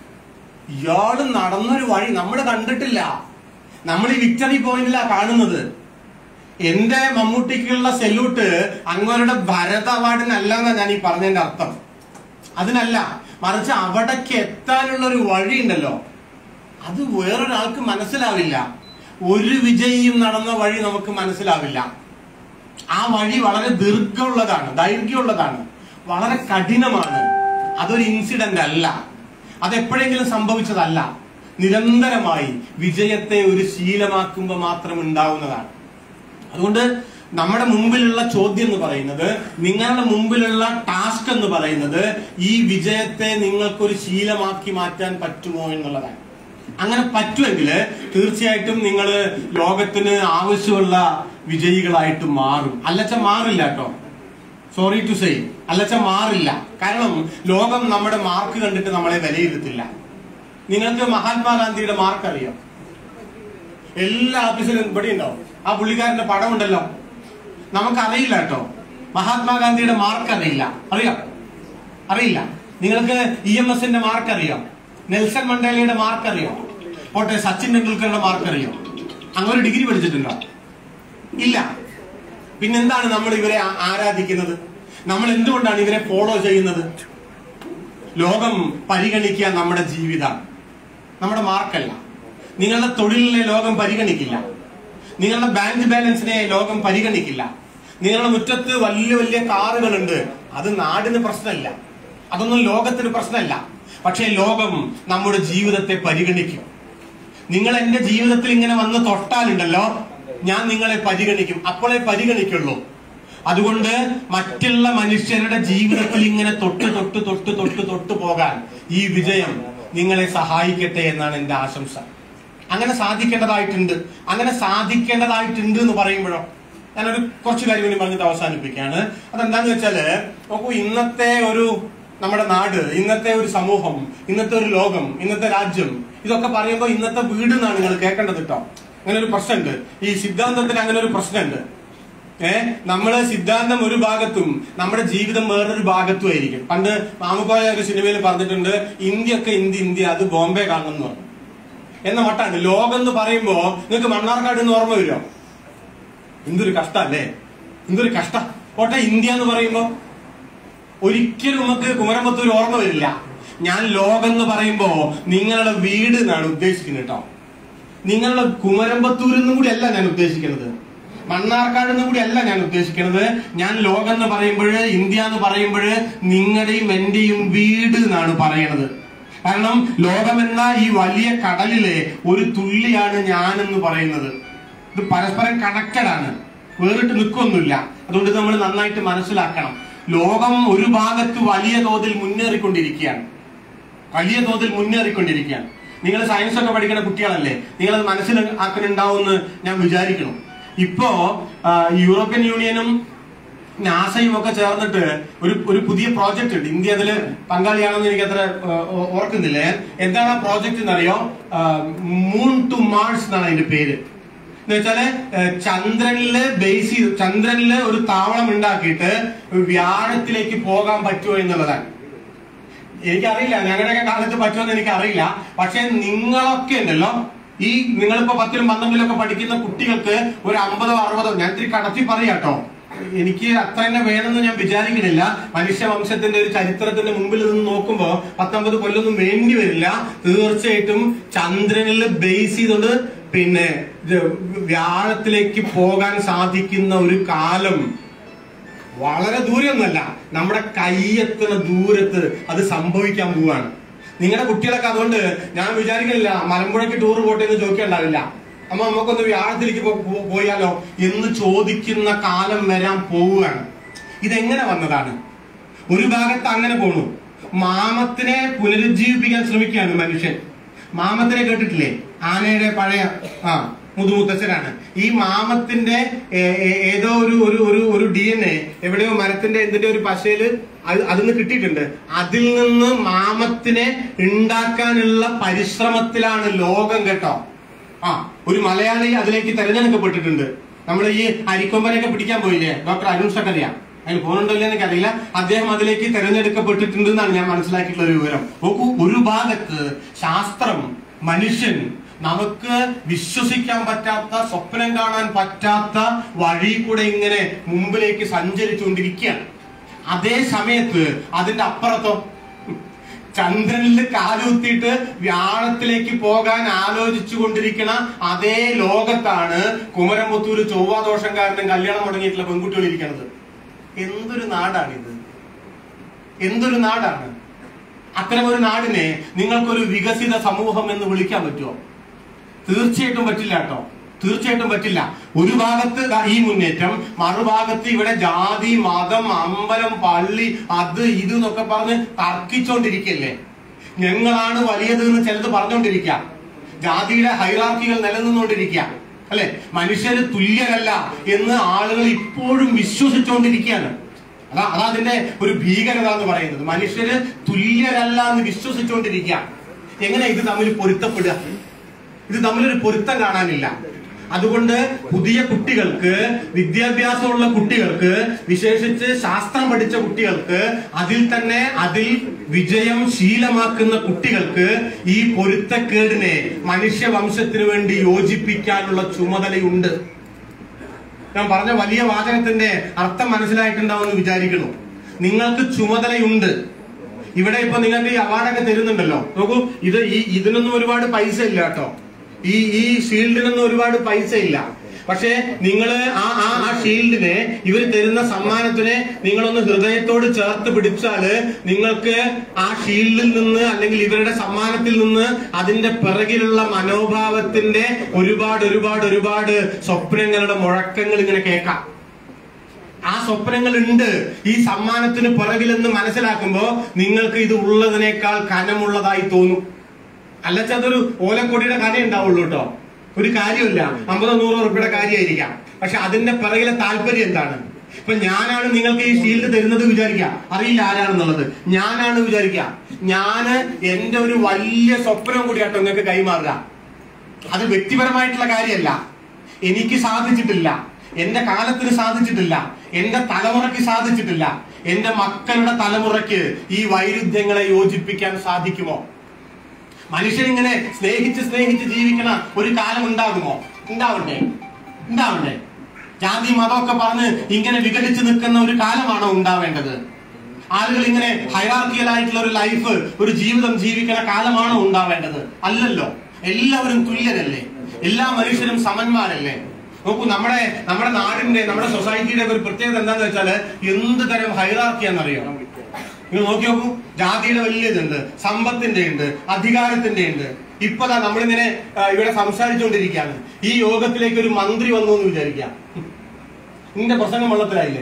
ഇയാള് നടന്നൊരു വഴി നമ്മൾ കണ്ടിട്ടില്ല നമ്മൾ ഈ വിക്ടറി പോയിന്റിലാ കാണുന്നത് എന്റെ മമ്മൂട്ടിക്കുള്ള സെല്യൂട്ട് അങ്ങവരുടെ ഭരത അവാർഡിനല്ല എന്നാ ഞാൻ ഈ പറഞ്ഞതിന്റെ അർത്ഥം അതിനല്ല മറിച്ച് അവിടേക്ക് എത്താനുള്ള ഒരു വഴി ഉണ്ടല്ലോ അത് വേറൊരാൾക്ക് മനസ്സിലാവില്ല ഒരു വിജയിയും നടന്ന വഴി നമുക്ക് മനസ്സിലാവില്ല ആ വഴി വളരെ ദീർഘമുള്ളതാണ് ദൈർഘ്യമുള്ളതാണ് വളരെ കഠിനമാണ് അതൊരു ഇൻസിഡന്റ് അല്ല അതെപ്പോഴെങ്കിലും സംഭവിച്ചതല്ല നിരന്തരമായി വിജയത്തെ ഒരു ശീലമാക്കുമ്പോൾ മാത്രം ഉണ്ടാവുന്നതാണ് അതുകൊണ്ട് നമ്മുടെ മുമ്പിലുള്ള ചോദ്യം എന്ന് പറയുന്നത് നിങ്ങളുടെ മുമ്പിലുള്ള ടാസ്ക് എന്ന് പറയുന്നത് ഈ വിജയത്തെ നിങ്ങൾക്കൊരു ശീലമാക്കി മാറ്റാൻ പറ്റുമോ എന്നുള്ളതാണ് അങ്ങനെ പറ്റുമെങ്കിൽ തീർച്ചയായിട്ടും നിങ്ങൾ ലോകത്തിന് ആവശ്യമുള്ള വിജയികളായിട്ട് മാറും അല്ലച്ച മാറില്ല കേട്ടോ സോറി ടു സേ അല്ലച്ച മാറില്ല കാരണം ലോകം നമ്മുടെ മാർക്ക് കണ്ടിട്ട് നമ്മളെ വിലയിരുത്തില്ല നിങ്ങൾക്ക് മഹാത്മാഗാന്ധിയുടെ മാർക്ക് അറിയാം എല്ലാ ഓഫീസിലും ഇവിടെ ഉണ്ടാവും ആ പുള്ളിക്കാരന്റെ പടം ഉണ്ടല്ലോ നമുക്കറിയില്ല കേട്ടോ മഹാത്മാഗാന്ധിയുടെ മാർക്ക് അറിയില്ല അറിയാം അറിയില്ല നിങ്ങൾക്ക് ഇ എം എസിന്റെ മാർക്ക് അറിയാം നെൽസൺ മണ്ടേലയുടെ മാർക്ക് അറിയാം പോട്ടെ സച്ചിൻ ടെണ്ടുൽക്കറുടെ മാർക്ക് അറിയാം അങ്ങനെ ഒരു ഡിഗ്രി പഠിച്ചിട്ടുണ്ടോ ഇല്ല പിന്നെന്താണ് നമ്മൾ ഇവരെ ആ- ആരാധിക്കുന്നത് നമ്മൾ എന്തുകൊണ്ടാണ് ഇവരെ ഫോളോ ചെയ്യുന്നത് ലോകം പരിഗണിക്കുക നമ്മുടെ ജീവിതം നമ്മുടെ മാർക്കല്ല നിങ്ങളുടെ തൊഴിലിനെ ലോകം പരിഗണിക്കില്ല നിങ്ങളുടെ ബാങ്ക് ബാലൻസിനെ ലോകം പരിഗണിക്കില്ല നിങ്ങളുടെ മുറ്റത്ത് വലിയ വലിയ കാറുകളുണ്ട് അത് നാടിന് പ്രശ്നമില്ല അതൊന്നും ലോകത്തിന് പ്രശ്നമല്ല പക്ഷേ ലോകം നമ്മുടെ ജീവിതത്തെ പരിഗണിക്കും നിങ്ങൾ എന്റെ ജീവിതത്തിൽ ഇങ്ങനെ വന്ന് തൊട്ടാലുണ്ടല്ലോ ഞാൻ നിങ്ങളെ പരിഗണിക്കും അപ്പോഴേ പരിഗണിക്കുള്ളൂ അതുകൊണ്ട് മറ്റുള്ള മനുഷ്യരുടെ ജീവിതത്തിൽ ഇങ്ങനെ തൊട്ട് തൊട്ട് തൊട്ട് തൊട്ട് തൊട്ട് പോകാൻ ഈ വിജയം നിങ്ങളെ സഹായിക്കട്ടെ എന്നാണ് എന്റെ ആശംസ അങ്ങനെ സാധിക്കേണ്ടതായിട്ടുണ്ട് അങ്ങനെ സാധിക്കേണ്ടതായിട്ടുണ്ട് എന്ന് പറയുമ്പോഴോ ഞാനൊരു കുറച്ച് കാര്യം കൂടി പറഞ്ഞിട്ട് അവസാനിപ്പിക്കുകയാണ് അതെന്താന്ന് വെച്ചാല് നോക്കൂ ഇന്നത്തെ ഒരു നമ്മുടെ നാട് ഇന്നത്തെ ഒരു സമൂഹം ഇന്നത്തെ ഒരു ലോകം ഇന്നത്തെ രാജ്യം ഇതൊക്കെ പറയുമ്പോൾ ഇന്നത്തെ വീട് എന്നാണ് നിങ്ങൾ കേൾക്കേണ്ടത് കേട്ടോ അങ്ങനെ ഒരു പ്രശ്നമുണ്ട് ഈ സിദ്ധാന്തത്തിന് അങ്ങനെ ഒരു പ്രശ്നമുണ്ട് ഏ നമ്മള് സിദ്ധാന്തം ഒരു ഭാഗത്തും നമ്മുടെ ജീവിതം വേറൊരു ഭാഗത്തും ആയിരിക്കും പണ്ട് മാമുക്കോയ ഒരു സിനിമയിൽ പറഞ്ഞിട്ടുണ്ട് ഇന്ത്യ ഒക്കെ ഇന്ത്യ ഇന്ത്യ അത് ബോംബെ കാണണം എന്ന് പറഞ്ഞു എന്ന മട്ടാണ് ലോകം എന്ന് പറയുമ്പോ നിങ്ങൾക്ക് മണ്ണാർക്കാട് എന്ന് ഓർമ്മ വരുമോ എന്തൊരു കഷ്ടല്ലേ എന്തൊരു കഷ്ട കോട്ടെ ഇന്ത്യ എന്ന് പറയുമ്പോ ഒരിക്കലും നമുക്ക് കുമരമ്പത്തൂർ ഓർമ്മ വരില്ല ഞാൻ ലോകം എന്ന് പറയുമ്പോ നിങ്ങളുടെ വീട് എന്നാണ് ഉദ്ദേശിക്കുന്നത് കേട്ടോ നിങ്ങളുടെ കുമരമ്പത്തൂർ എന്നും കൂടി അല്ല ഞാൻ ഉദ്ദേശിക്കുന്നത് മണ്ണാർക്കാട് എന്നും കൂടി അല്ല ഞാൻ ഉദ്ദേശിക്കുന്നത് ഞാൻ ലോകം എന്ന് പറയുമ്പോൾ ഇന്ത്യ എന്ന് പറയുമ്പോൾ നിങ്ങളുടെയും എന്റെയും വീട് എന്നാണ് പറയണത് കാരണം ലോകമെന്ന ഈ വലിയ കടലിലെ ഒരു തുള്ളിയാണ് ഞാൻ എന്ന് പറയുന്നത് ഇത് പരസ്പരം കണക്റ്റഡ് ആണ് വേറിട്ട് നിൽക്കൊന്നുമില്ല അതുകൊണ്ട് നമ്മൾ നന്നായിട്ട് മനസ്സിലാക്കണം ലോകം ഒരു ഭാഗത്ത് വലിയ തോതിൽ മുന്നേറിക്കൊണ്ടിരിക്കുകയാണ് വലിയ തോതിൽ മുന്നേറിക്കൊണ്ടിരിക്കുകയാണ് നിങ്ങൾ സയൻസ് ഒക്കെ പഠിക്കുന്ന കുട്ടികളല്ലേ നിങ്ങൾ അത് മനസ്സിലാക്കുന്നുണ്ടാവുമെന്ന് ഞാൻ വിചാരിക്കണം ഇപ്പോ ആ, യൂറോപ്യൻ യൂണിയനും നാസയും ഒക്കെ ചേർന്നിട്ട് ഒരു ഒരു പുതിയ പ്രോജക്റ്റ് ഉണ്ട് ഇന്ത്യ അതിൽ പങ്കാളിയാണെന്ന് എനിക്ക് അത്ര ആ, ഓ- ഓർക്കുന്നില്ലേ എന്താണ് ആ പ്രോജക്റ്റ് എന്നറിയോ മൂൺ ടു മാർസ് എന്നാണ് അതിന്റെ പേര് എന്ന് വെച്ചാല് ഏഹ്, ചന്ദ്രനില് ബേസ് ചെയ്ത് ചന്ദ്രനില് ഒരു താവളം ഉണ്ടാക്കിയിട്ട് വ്യാഴത്തിലേക്ക് പോകാൻ പറ്റുമോ എന്നുള്ളതാണ് എനിക്കറിയില്ല ഞങ്ങളുടെയൊക്കെ കാലത്ത് പറ്റുമെന്ന് എനിക്കറിയില്ല പക്ഷെ നിങ്ങളൊക്കെ ഉണ്ടല്ലോ ഈ നിങ്ങളിപ്പോ പത്തിലും പന്ത്രണ്ടിലും ഒക്കെ പഠിക്കുന്ന കുട്ടികൾക്ക് ഒരു അമ്പതോ അറുപതോ ഞാൻ ഇത്തിരി കടത്തി പറയാട്ടോ എനിക്ക് അത്ര തന്നെ വേണമെന്ന് ഞാൻ വിചാരിക്കുന്നില്ല മനുഷ്യവംശത്തിന്റെ ഒരു ചരിത്രത്തിന്റെ മുമ്പിൽ നിന്ന് നോക്കുമ്പോ പത്തൊമ്പത് കൊല്ലൊന്നും വേണ്ടി വരില്ല തീർച്ചയായിട്ടും ചന്ദ്രനിൽ ബേസ് ചെയ്തുകൊണ്ട് പിന്നെ ഇത് വ്യാഴത്തിലേക്ക് പോകാൻ സാധിക്കുന്ന ഒരു കാലം വളരെ ദൂരമൊന്നുമല്ല നമ്മുടെ കൈയെത്തുന്ന ദൂരത്ത് അത് സംഭവിക്കാൻ പോവാണ് നിങ്ങളുടെ കുട്ടികളൊക്കെ അതുകൊണ്ട് ഞാൻ വിചാരിക്കുന്നില്ല മലമ്പുഴയ്ക്ക് ടൂർ പോട്ടെ എന്ന് ചോദിക്കണ്ടാവില്ല അമ്മ നമുക്കൊന്ന് വ്യാഴത്തിലേക്ക് പോ- പോ- പോയാലോ എന്ന് ചോദിക്കുന്ന കാലം വരാൻ പോവുകയാണ് ഇതെങ്ങനെ വന്നതാണ് ഒരു ഭാഗത്ത് അങ്ങനെ പോണു മാമത്തിനെ പുനരുജ്ജീവിപ്പിക്കാൻ ശ്രമിക്കുകയാണ് മനുഷ്യൻ മാമത്തിനെ കേട്ടിട്ടില്ലേ ആനയുടെ പഴയ ആ മുതുമുത്തച്ഛനാണ് ഈ മാമത്തിന്റെ ഏ- ഏ- ഏതോ ഒരു ഒരു ഒരു ഒരു ഡി എൻ എ എവിടെയോ മരത്തിന്റെ എന്തിന്റെ ഒരു പശയില് അത് അതിന്ന് കിട്ടിയിട്ടുണ്ട് അതിൽ നിന്ന് മാമത്തിനെ ഉണ്ടാക്കാനുള്ള പരിശ്രമത്തിലാണ് ലോകം കേട്ടോ ആ ഒരു മലയാളി അതിലേക്ക് തെരഞ്ഞെടുക്കപ്പെട്ടിട്ടുണ്ട് നമ്മൾ ഈ അരിക്കൊമ്പനെയൊക്കെ പിടിക്കാൻ പോയില്ലേ ഡോക്ടർ അരുൺ സക്കറിയ അതിന് പോകുന്നുണ്ടല്ലോ എനിക്കറിയില്ല അദ്ദേഹം അതിലേക്ക് തെരഞ്ഞെടുക്കപ്പെട്ടിട്ടുണ്ട് എന്നാണ് ഞാൻ മനസ്സിലാക്കിയിട്ടുള്ള ഒരു വിവരം നോക്കൂ ഒരു ഭാഗത്ത് ശാസ്ത്രം മനുഷ്യൻ നമുക്ക് വിശ്വസിക്കാൻ പറ്റാത്ത സ്വപ്നം കാണാൻ പറ്റാത്ത വഴി കൂടെ ഇങ്ങനെ മുമ്പിലേക്ക് സഞ്ചരിച്ചുകൊണ്ടിരിക്കുകയാണ് അതേ സമയത്ത് അതിന്റെ അപ്പുറത്തോ ചന്ദ്രനിൽ കാലുകുത്തിയിട്ട് വ്യാഴത്തിലേക്ക് പോകാൻ ആലോചിച്ചു കൊണ്ടിരിക്കുന്ന അതേ ലോകത്താണ് കുമരംപുത്തൂര് ചൊവ്വാദോഷംകാരനും കല്യാണം മുടങ്ങിയിട്ടുള്ള പെൺകുട്ടികൾ ഇരിക്കുന്നത് എന്തൊരു നാടാണിത് എന്തൊരു നാടാണ് അത്തരം ഒരു നാടിനെ നിങ്ങൾക്കൊരു വികസിത സമൂഹം എന്ന് വിളിക്കാൻ പറ്റുമോ തീർച്ചയായിട്ടും പറ്റില്ല കേട്ടോ തീർച്ചയായിട്ടും പറ്റില്ല ഒരു ഭാഗത്ത് ദാ ഈ മുന്നേറ്റം മറുഭാഗത്ത് ഇവിടെ ജാതി മതം അമ്പലം പള്ളി അത് ഇത് എന്നൊക്കെ പറഞ്ഞ് തർക്കിച്ചോണ്ടിരിക്കല്ലേ ഞങ്ങളാണ് വലിയത് എന്ന് ചിലത് പറഞ്ഞുകൊണ്ടിരിക്കുക ജാതിയുടെ ഹൈറാർക്കികൾ നിലനിന്നുകൊണ്ടിരിക്കുക അല്ലെ മനുഷ്യര് തുല്യരല്ല എന്ന് ആളുകൾ ഇപ്പോഴും വിശ്വസിച്ചുകൊണ്ടിരിക്കുകയാണ് അതാ അതാ അതിന്റെ ഒരു ഭീകരത എന്ന് പറയുന്നത് മനുഷ്യര് തുല്യരല്ല എന്ന് വിശ്വസിച്ചുകൊണ്ടിരിക്കുക എങ്ങനെ ഇത് തമ്മിൽ പൊരുത്തപ്പെടുക ഇത് തമ്മിലൊരു പൊരുത്തം കാണാനില്ല അതുകൊണ്ട് പുതിയ കുട്ടികൾക്ക് വിദ്യാഭ്യാസമുള്ള കുട്ടികൾക്ക് വിശേഷിച്ച് ശാസ്ത്രം പഠിച്ച കുട്ടികൾക്ക് അതിൽ തന്നെ അതിൽ വിജയം ശീലമാക്കുന്ന കുട്ടികൾക്ക് ഈ പൊരുത്തക്കേടിനെ മനുഷ്യവംശത്തിന് വേണ്ടി യോജിപ്പിക്കാനുള്ള ചുമതലയുണ്ട് ഞാൻ പറഞ്ഞ വലിയ വാചകത്തിന്റെ അർത്ഥം മനസ്സിലായിട്ടുണ്ടാവുമെന്ന് വിചാരിക്കുന്നു നിങ്ങൾക്ക് ചുമതലയുണ്ട് ഇവിടെ ഇപ്പൊ നിങ്ങൾക്ക് ഈ അവാർഡൊക്കെ തരുന്നുണ്ടല്ലോ നോക്കൂ ഇത് ഈ ഇതിനൊന്നും ഒരുപാട് പൈസ ഇല്ല കേട്ടോ ഈ ഈ ഷീൽഡിനൊന്നും ഒരുപാട് പൈസ ഇല്ല പക്ഷേ നിങ്ങൾ ആ ആ ആ ഷീൽഡിനെ ഇവർ തരുന്ന സമ്മാനത്തിനെ നിങ്ങളൊന്ന് ഹൃദയത്തോട് ചേർത്ത് പിടിച്ചാല് നിങ്ങൾക്ക് ആ ഷീൽഡിൽ നിന്ന് അല്ലെങ്കിൽ ഇവരുടെ സമ്മാനത്തിൽ നിന്ന് അതിന്റെ പിറകിലുള്ള മനോഭാവത്തിന്റെ ഒരുപാട് ഒരുപാട് ഒരുപാട് സ്വപ്നങ്ങളുടെ മുഴക്കങ്ങൾ ഇങ്ങനെ കേൾക്കാം ആ സ്വപ്നങ്ങൾ ഉണ്ട് ഈ സമ്മാനത്തിന് പിറകിലെന്ന് മനസ്സിലാക്കുമ്പോ നിങ്ങൾക്ക് ഇത് ഉള്ളതിനേക്കാൾ കനമുള്ളതായി തോന്നും അല്ലച്ച അതൊരു ഓലക്കൊടിയുടെ കന ഉണ്ടാവുള്ളൂ കേട്ടോ ഒരു കാര്യമില്ല അമ്പതോ നൂറോ റുപ്യയുടെ കാര്യമായിരിക്കാം പക്ഷെ അതിന്റെ പിറകിലെ താല്പര്യം എന്താണ് ഇപ്പൊ ഞാനാണ് നിങ്ങൾക്ക് ഈ ഷീൽഡ് തരുന്നത് വിചാരിക്കുക അറിയില്ല ആരാണെന്നുള്ളത് ഞാനാണ് വിചാരിക്കുക ഞാന് എന്റെ ഒരു വലിയ സ്വപ്നം കൂടിയാട്ടോ നിങ്ങൾക്ക് കൈമാറുക അത് വ്യക്തിപരമായിട്ടുള്ള കാര്യമല്ല എനിക്ക് സാധിച്ചിട്ടില്ല എന്റെ കാലത്തിന് സാധിച്ചിട്ടില്ല എന്റെ തലമുറയ്ക്ക് സാധിച്ചിട്ടില്ല എന്റെ മക്കളുടെ തലമുറയ്ക്ക് ഈ വൈരുദ്ധ്യങ്ങളെ യോജിപ്പിക്കാൻ സാധിക്കുമോ മനുഷ്യനിങ്ങനെ സ്നേഹിച്ച് സ്നേഹിച്ച് ജീവിക്കണ ഒരു കാലം ഉണ്ടാകുമോ ഉണ്ടാവണ്ടേ ഉണ്ടാവണ്ടേ ജാതി മതമൊക്കെ പറഞ്ഞ് ഇങ്ങനെ വിഘടിച്ച് നിൽക്കുന്ന ഒരു കാലമാണോ ഉണ്ടാവേണ്ടത് ആളുകൾ ഇങ്ങനെ ഹൈറാർക്കിയൽ ആയിട്ടുള്ള ഒരു ലൈഫ് ഒരു ജീവിതം ജീവിക്കുന്ന കാലമാണോ ഉണ്ടാവേണ്ടത് അല്ലല്ലോ എല്ലാവരും തുല്യരല്ലേ എല്ലാ മനുഷ്യരും സമന്മാരല്ലേ നോക്കൂ നമ്മുടെ നമ്മുടെ നാടിന്റെ നമ്മുടെ സൊസൈറ്റിയുടെ ഒക്കെ ഒരു പ്രത്യേകത എന്താന്ന് വെച്ചാല് എന്ത് തരം ഹൈറാർക്കിയാന്നറിയോ നിങ്ങൾ നോക്കി നോക്കൂ ജാതിയുടെ വലിയ ഇതുണ്ട് സമ്പത്തിന്റെ ഉണ്ട് അധികാരത്തിന്റെ ഉണ്ട് ഇപ്പതാ നമ്മളിങ്ങനെ ആ, ഇവിടെ സംസാരിച്ചുകൊണ്ടിരിക്കുകയാണ് ഈ യോഗത്തിലേക്ക് ഒരു മന്ത്രി വന്നു എന്ന് വിചാരിക്കാം നിന്റെ പ്രസംഗം വെള്ളത്തിലായില്ലേ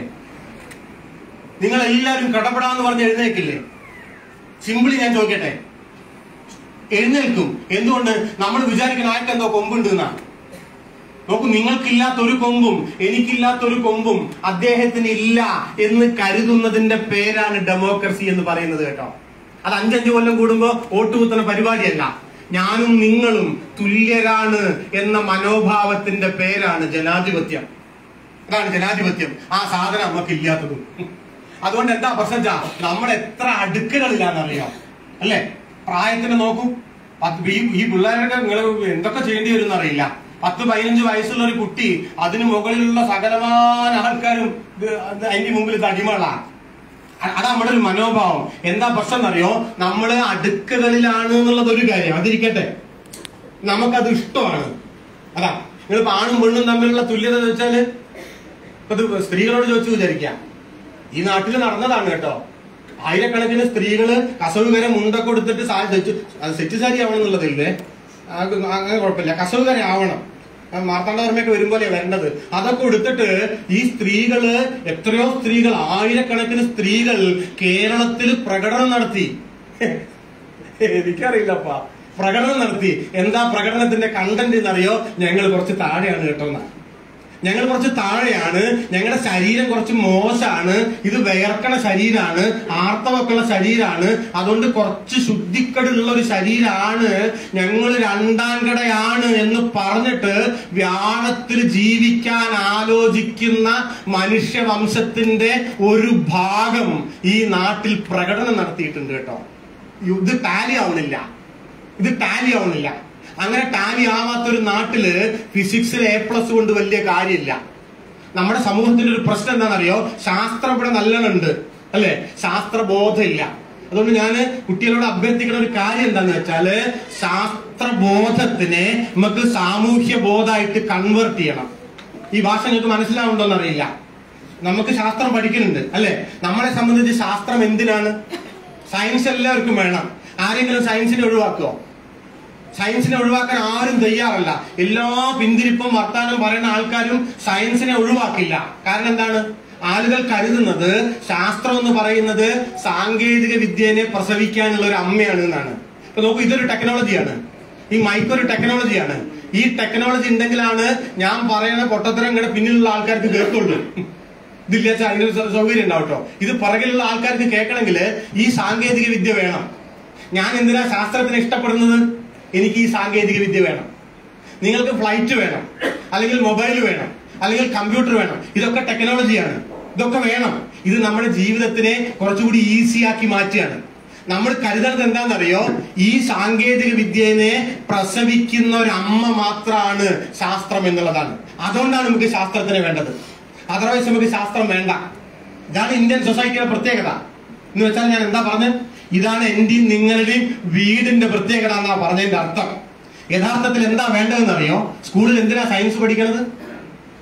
നിങ്ങൾ എല്ലാവരും കടപ്പെടാന്ന് പറഞ്ഞ് എഴുന്നേക്കില്ലേ സിമ്പിളി ഞാൻ ചോദിക്കട്ടെ എഴുന്നേൽക്കും എന്തുകൊണ്ട് നമ്മൾ വിചാരിക്കുന്ന ആൾക്ക് എന്തോ കൊമ്പുണ്ട് എന്നാ നോക്കൂ നിങ്ങൾക്കില്ലാത്ത ഒരു കൊമ്പും എനിക്കില്ലാത്ത ഒരു കൊമ്പും അദ്ദേഹത്തിന് ഇല്ല എന്ന് കരുതുന്നതിന്റെ പേരാണ് ഡെമോക്രസി എന്ന് പറയുന്നത് കേട്ടോ അത് അഞ്ചഞ്ച് കൊല്ലം കൂടുമ്പോ വോട്ട് കുത്തുന്ന പരിപാടിയല്ല ഞാനും നിങ്ങളും തുല്യരാണ് എന്ന മനോഭാവത്തിന്റെ പേരാണ് ജനാധിപത്യം അതാണ് ജനാധിപത്യം ആ സാധനം നമുക്ക് ഇല്ലാത്തതും അതുകൊണ്ട് എന്താ പ്രശ്നം വെച്ചാ നമ്മൾ എത്ര അടുക്കുകളിലാണെന്നറിയാം അല്ലേ പ്രായത്തിന് നോക്കൂ പത്ത് ഈ ഈ പിള്ളേരൊക്കെ നിങ്ങൾ എന്തൊക്കെ ചെയ്യേണ്ടി വരും എന്നറിയില്ല പത്ത് പതിനഞ്ച് വയസ്സുള്ള ഒരു കുട്ടി അതിന് മുകളിലുള്ള സകലമായ ആൾക്കാരും ഇത് അത് അതിന്റെ മുമ്പിൽ തടിമളാ അ- അതാ നമ്മുടെ ഒരു മനോഭാവം എന്താ പ്രശ്നം എന്നറിയോ നമ്മള് അടുക്കുകളിലാണ് എന്നുള്ളത് ഒരു കാര്യം അതിരിക്കട്ടെ നമുക്കത് ഇഷ്ടമാണ് അതാ നിങ്ങൾ ആണും പെണ്ണും തമ്മിലുള്ള തുല്യത എന്ന് വെച്ചാല് ഇപ്പൊ ഇത് സ്ത്രീകളോട് ചോദിച്ചു വിചാരിക്കാം ഈ നാട്ടിൽ നടന്നതാണ് കേട്ടോ ആയിരക്കണക്കിന് സ്ത്രീകള് കസവ് വരെ മുണ്ടൊക്കെ കൊടുത്തിട്ട് സാരി ധരിച്ചു അത് സെറ്റ് സാരി ആവണം എന്നുള്ളതില്ലേ അത് അങ്ങനെ കുഴപ്പമില്ല കസവ് വരെ ആവണം ആ മാർത്താണ്ഡവർമ്മയൊക്കെ വരുമ്പോലെ വരേണ്ടത് അതൊക്കെ എടുത്തിട്ട് ഈ സ്ത്രീകള് എത്രയോ സ്ത്രീകൾ ആയിരക്കണക്കിന് സ്ത്രീകൾ കേരളത്തിൽ പ്രകടനം നടത്തി എനിക്കറിയില്ലപ്പാ പ്രകടനം നടത്തി എന്താ പ്രകടനത്തിന്റെ കണ്ടന്റ് എന്നറിയോ ഞങ്ങൾ കുറച്ച് താഴെയാണ് കേട്ടോ എന്നാ ഞങ്ങൾ കുറച്ച് താഴെയാണ് ഞങ്ങളുടെ ശരീരം കുറച്ച് മോശമാണ് ഇത് വിയർക്കണ ശരീരമാണ് ആർത്തവക്കുള്ള ശരീരമാണ് അതുകൊണ്ട് കുറച്ച് ശുദ്ധിക്കടുള്ള ഒരു ശരീരമാണ് ഞങ്ങൾ രണ്ടാം കടയാണ് എന്ന് പറഞ്ഞിട്ട് വ്യാഴത്തിൽ ജീവിക്കാൻ ആലോചിക്കുന്ന മനുഷ്യവംശത്തിന്റെ ഒരു ഭാഗം ഈ നാട്ടിൽ പ്രകടനം നടത്തിയിട്ടുണ്ട് കേട്ടോ ഇത് ടാലി ആവണില്ല ഇത് ടാലി ആവണില്ല അങ്ങനെ ടാലി ആവാത്ത ഒരു നാട്ടില് ഫിസിക്സിൽ എ പ്ലസ് കൊണ്ട് വലിയ കാര്യമില്ല നമ്മുടെ സമൂഹത്തിന്റെ ഒരു പ്രശ്നം എന്താണെന്നറിയോ ശാസ്ത്രം ഇവിടെ നല്ലോണുണ്ട് അല്ലെ ശാസ്ത്രബോധമില്ല അതുകൊണ്ട് ഞാൻ കുട്ടികളോട് അഭ്യർത്ഥിക്കുന്ന ഒരു കാര്യം എന്താന്ന് വെച്ചാല് ശാസ്ത്രബോധത്തിനെ നമുക്ക് സാമൂഹ്യ ബോധമായിട്ട് കൺവേർട്ട് ചെയ്യണം ഈ ഭാഷ നിങ്ങൾക്ക് മനസ്സിലാവുണ്ടോന്ന് അറിയില്ല നമുക്ക് ശാസ്ത്രം പഠിക്കുന്നുണ്ട് അല്ലെ നമ്മളെ സംബന്ധിച്ച് ശാസ്ത്രം എന്തിനാണ് സയൻസ് എല്ലാവർക്കും വേണം ആരെങ്കിലും സയൻസിനെ ഒഴിവാക്കുമോ സയൻസിനെ ഒഴിവാക്കാൻ ആരും തയ്യാറല്ല എല്ലാ പിന്തിരിപ്പും വർത്താനം പറയുന്ന ആൾക്കാരും സയൻസിനെ ഒഴിവാക്കില്ല കാരണം എന്താണ് ആളുകൾ കരുതുന്നത് ശാസ്ത്രം എന്ന് പറയുന്നത് സാങ്കേതിക വിദ്യനെ പ്രസവിക്കാനുള്ള ഒരു അമ്മയാണ് എന്നാണ് ഇപ്പൊ നോക്കൂ ഇതൊരു ടെക്നോളജിയാണ് ഈ മൈക്ക് ഒരു ടെക്നോളജിയാണ് ഈ ടെക്നോളജി ഉണ്ടെങ്കിലാണ് ഞാൻ പറയുന്ന പൊട്ടത്തരം ഇങ്ങനെ പിന്നിലുള്ള ആൾക്കാർക്ക് കേൾക്കുള്ളൂ ഇതില്ല വെച്ചാൽ അതിന്റെ ഒരു സൗ- സൗകര്യം ഉണ്ടാവും കേട്ടോ ഇത് പുറകിലുള്ള ആൾക്കാർക്ക് കേൾക്കണമെങ്കിൽ ഈ സാങ്കേതിക വിദ്യ വേണം ഞാൻ എന്തിനാ ശാസ്ത്രത്തിന് ഇഷ്ടപ്പെടുന്നത് എനിക്ക് ഈ സാങ്കേതിക വിദ്യ വേണം നിങ്ങൾക്ക് ഫ്ലൈറ്റ് വേണം അല്ലെങ്കിൽ മൊബൈൽ വേണം അല്ലെങ്കിൽ കമ്പ്യൂട്ടർ വേണം ഇതൊക്കെ ടെക്നോളജിയാണ് ഇതൊക്കെ വേണം ഇത് നമ്മുടെ ജീവിതത്തിനെ കുറച്ചുകൂടി ഈസിയാക്കി മാറ്റുകയാണ് നമ്മൾ കരുതുന്നത് എന്താണെന്നറിയോ ഈ സാങ്കേതിക വിദ്യനെ പ്രസവിക്കുന്ന ഒരു അമ്മ മാത്രമാണ് ശാസ്ത്രം എന്നുള്ളതാണ് അതുകൊണ്ടാണ് നമുക്ക് ശാസ്ത്രത്തിന് വേണ്ടത് അതർവൈസ് നമുക്ക് ശാസ്ത്രം വേണ്ട ഇതാണ് ഇന്ത്യൻ സൊസൈറ്റിയുടെ പ്രത്യേകത എന്ന് വെച്ചാൽ ഞാൻ എന്താ പറഞ്ഞത് ഇതാണ് എന്റെയും നിങ്ങളുടെയും വീടിന്റെ പ്രത്യേകത എന്നാ പറഞ്ഞതിന്റെ അർത്ഥം യഥാർത്ഥത്തിൽ എന്താ വേണ്ടതെന്ന് അറിയോ സ്കൂളിൽ എന്തിനാ സയൻസ് പഠിക്കണത്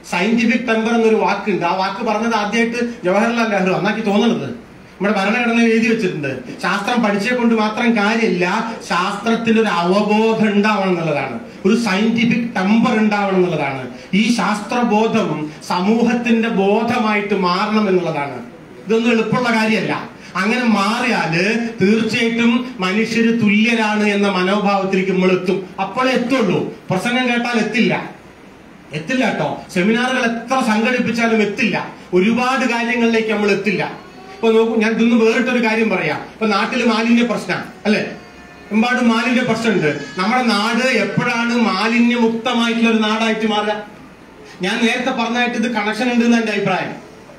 സയന്റിഫിക് ടെമ്പർ എന്നൊരു വാക്കുണ്ട് ആ വാക്ക് പറഞ്ഞത് ആദ്യമായിട്ട് ജവഹർലാൽ നെഹ്റു അന്നാക്കി തോന്നുന്നത് നമ്മുടെ ഭരണഘടന എഴുതി വെച്ചിട്ടുണ്ട് ശാസ്ത്രം പഠിച്ചേ കൊണ്ട് മാത്രം കാര്യമില്ല ശാസ്ത്രത്തിൽ ഒരു അവബോധം ഉണ്ടാവണം എന്നുള്ളതാണ് ഒരു സയന്റിഫിക് ടെമ്പർ ഉണ്ടാവണം എന്നുള്ളതാണ് ഈ ശാസ്ത്രബോധം സമൂഹത്തിന്റെ ബോധമായിട്ട് മാറണം എന്നുള്ളതാണ് ഇതൊന്നും എളുപ്പമുള്ള കാര്യമല്ല അങ്ങനെ മാറിയാല് തീർച്ചയായിട്ടും മനുഷ്യര് തുല്യരാണ് എന്ന മനോഭാവത്തിലേക്ക് നമ്മൾ എത്തും അപ്പോഴേ എത്തുള്ളൂ പ്രസംഗം കേട്ടാൽ എത്തില്ല എത്തില്ല കേട്ടോ സെമിനാറുകൾ എത്ര സംഘടിപ്പിച്ചാലും എത്തില്ല ഒരുപാട് കാര്യങ്ങളിലേക്ക് നമ്മൾ എത്തില്ല ഇപ്പൊ നോക്കൂ ഞാൻ ഇതൊന്ന് വേറിട്ടൊരു കാര്യം പറയാം ഇപ്പൊ നാട്ടിൽ മാലിന്യ പ്രശ്നം അല്ലെ എമ്പാടും മാലിന്യ പ്രശ്നമുണ്ട് നമ്മുടെ നാട് എപ്പോഴാണ് മാലിന്യമുക്തമായിട്ടുള്ള ഒരു നാടായിട്ട് മാറുക ഞാൻ നേരത്തെ പറഞ്ഞായിട്ട് ഇത് കണക്ഷൻ ഉണ്ട് എന്ന് എന്റെ അഭിപ്രായം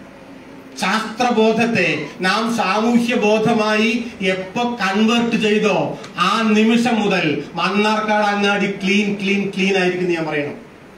ശാസ്ത്രബോധത്തെ നാം സാമൂഹ്യ ബോധമായി എപ്പോ കൺവേർട്ട് ചെയ്തോ ആ നിമിഷം മുതൽ മണ്ണാർക്കാട് അങ്ങാടി ക്ലീൻ ക്ലീൻ ക്ലീൻ ആയിരിക്കും എന്ന് ഞാൻ പറയണം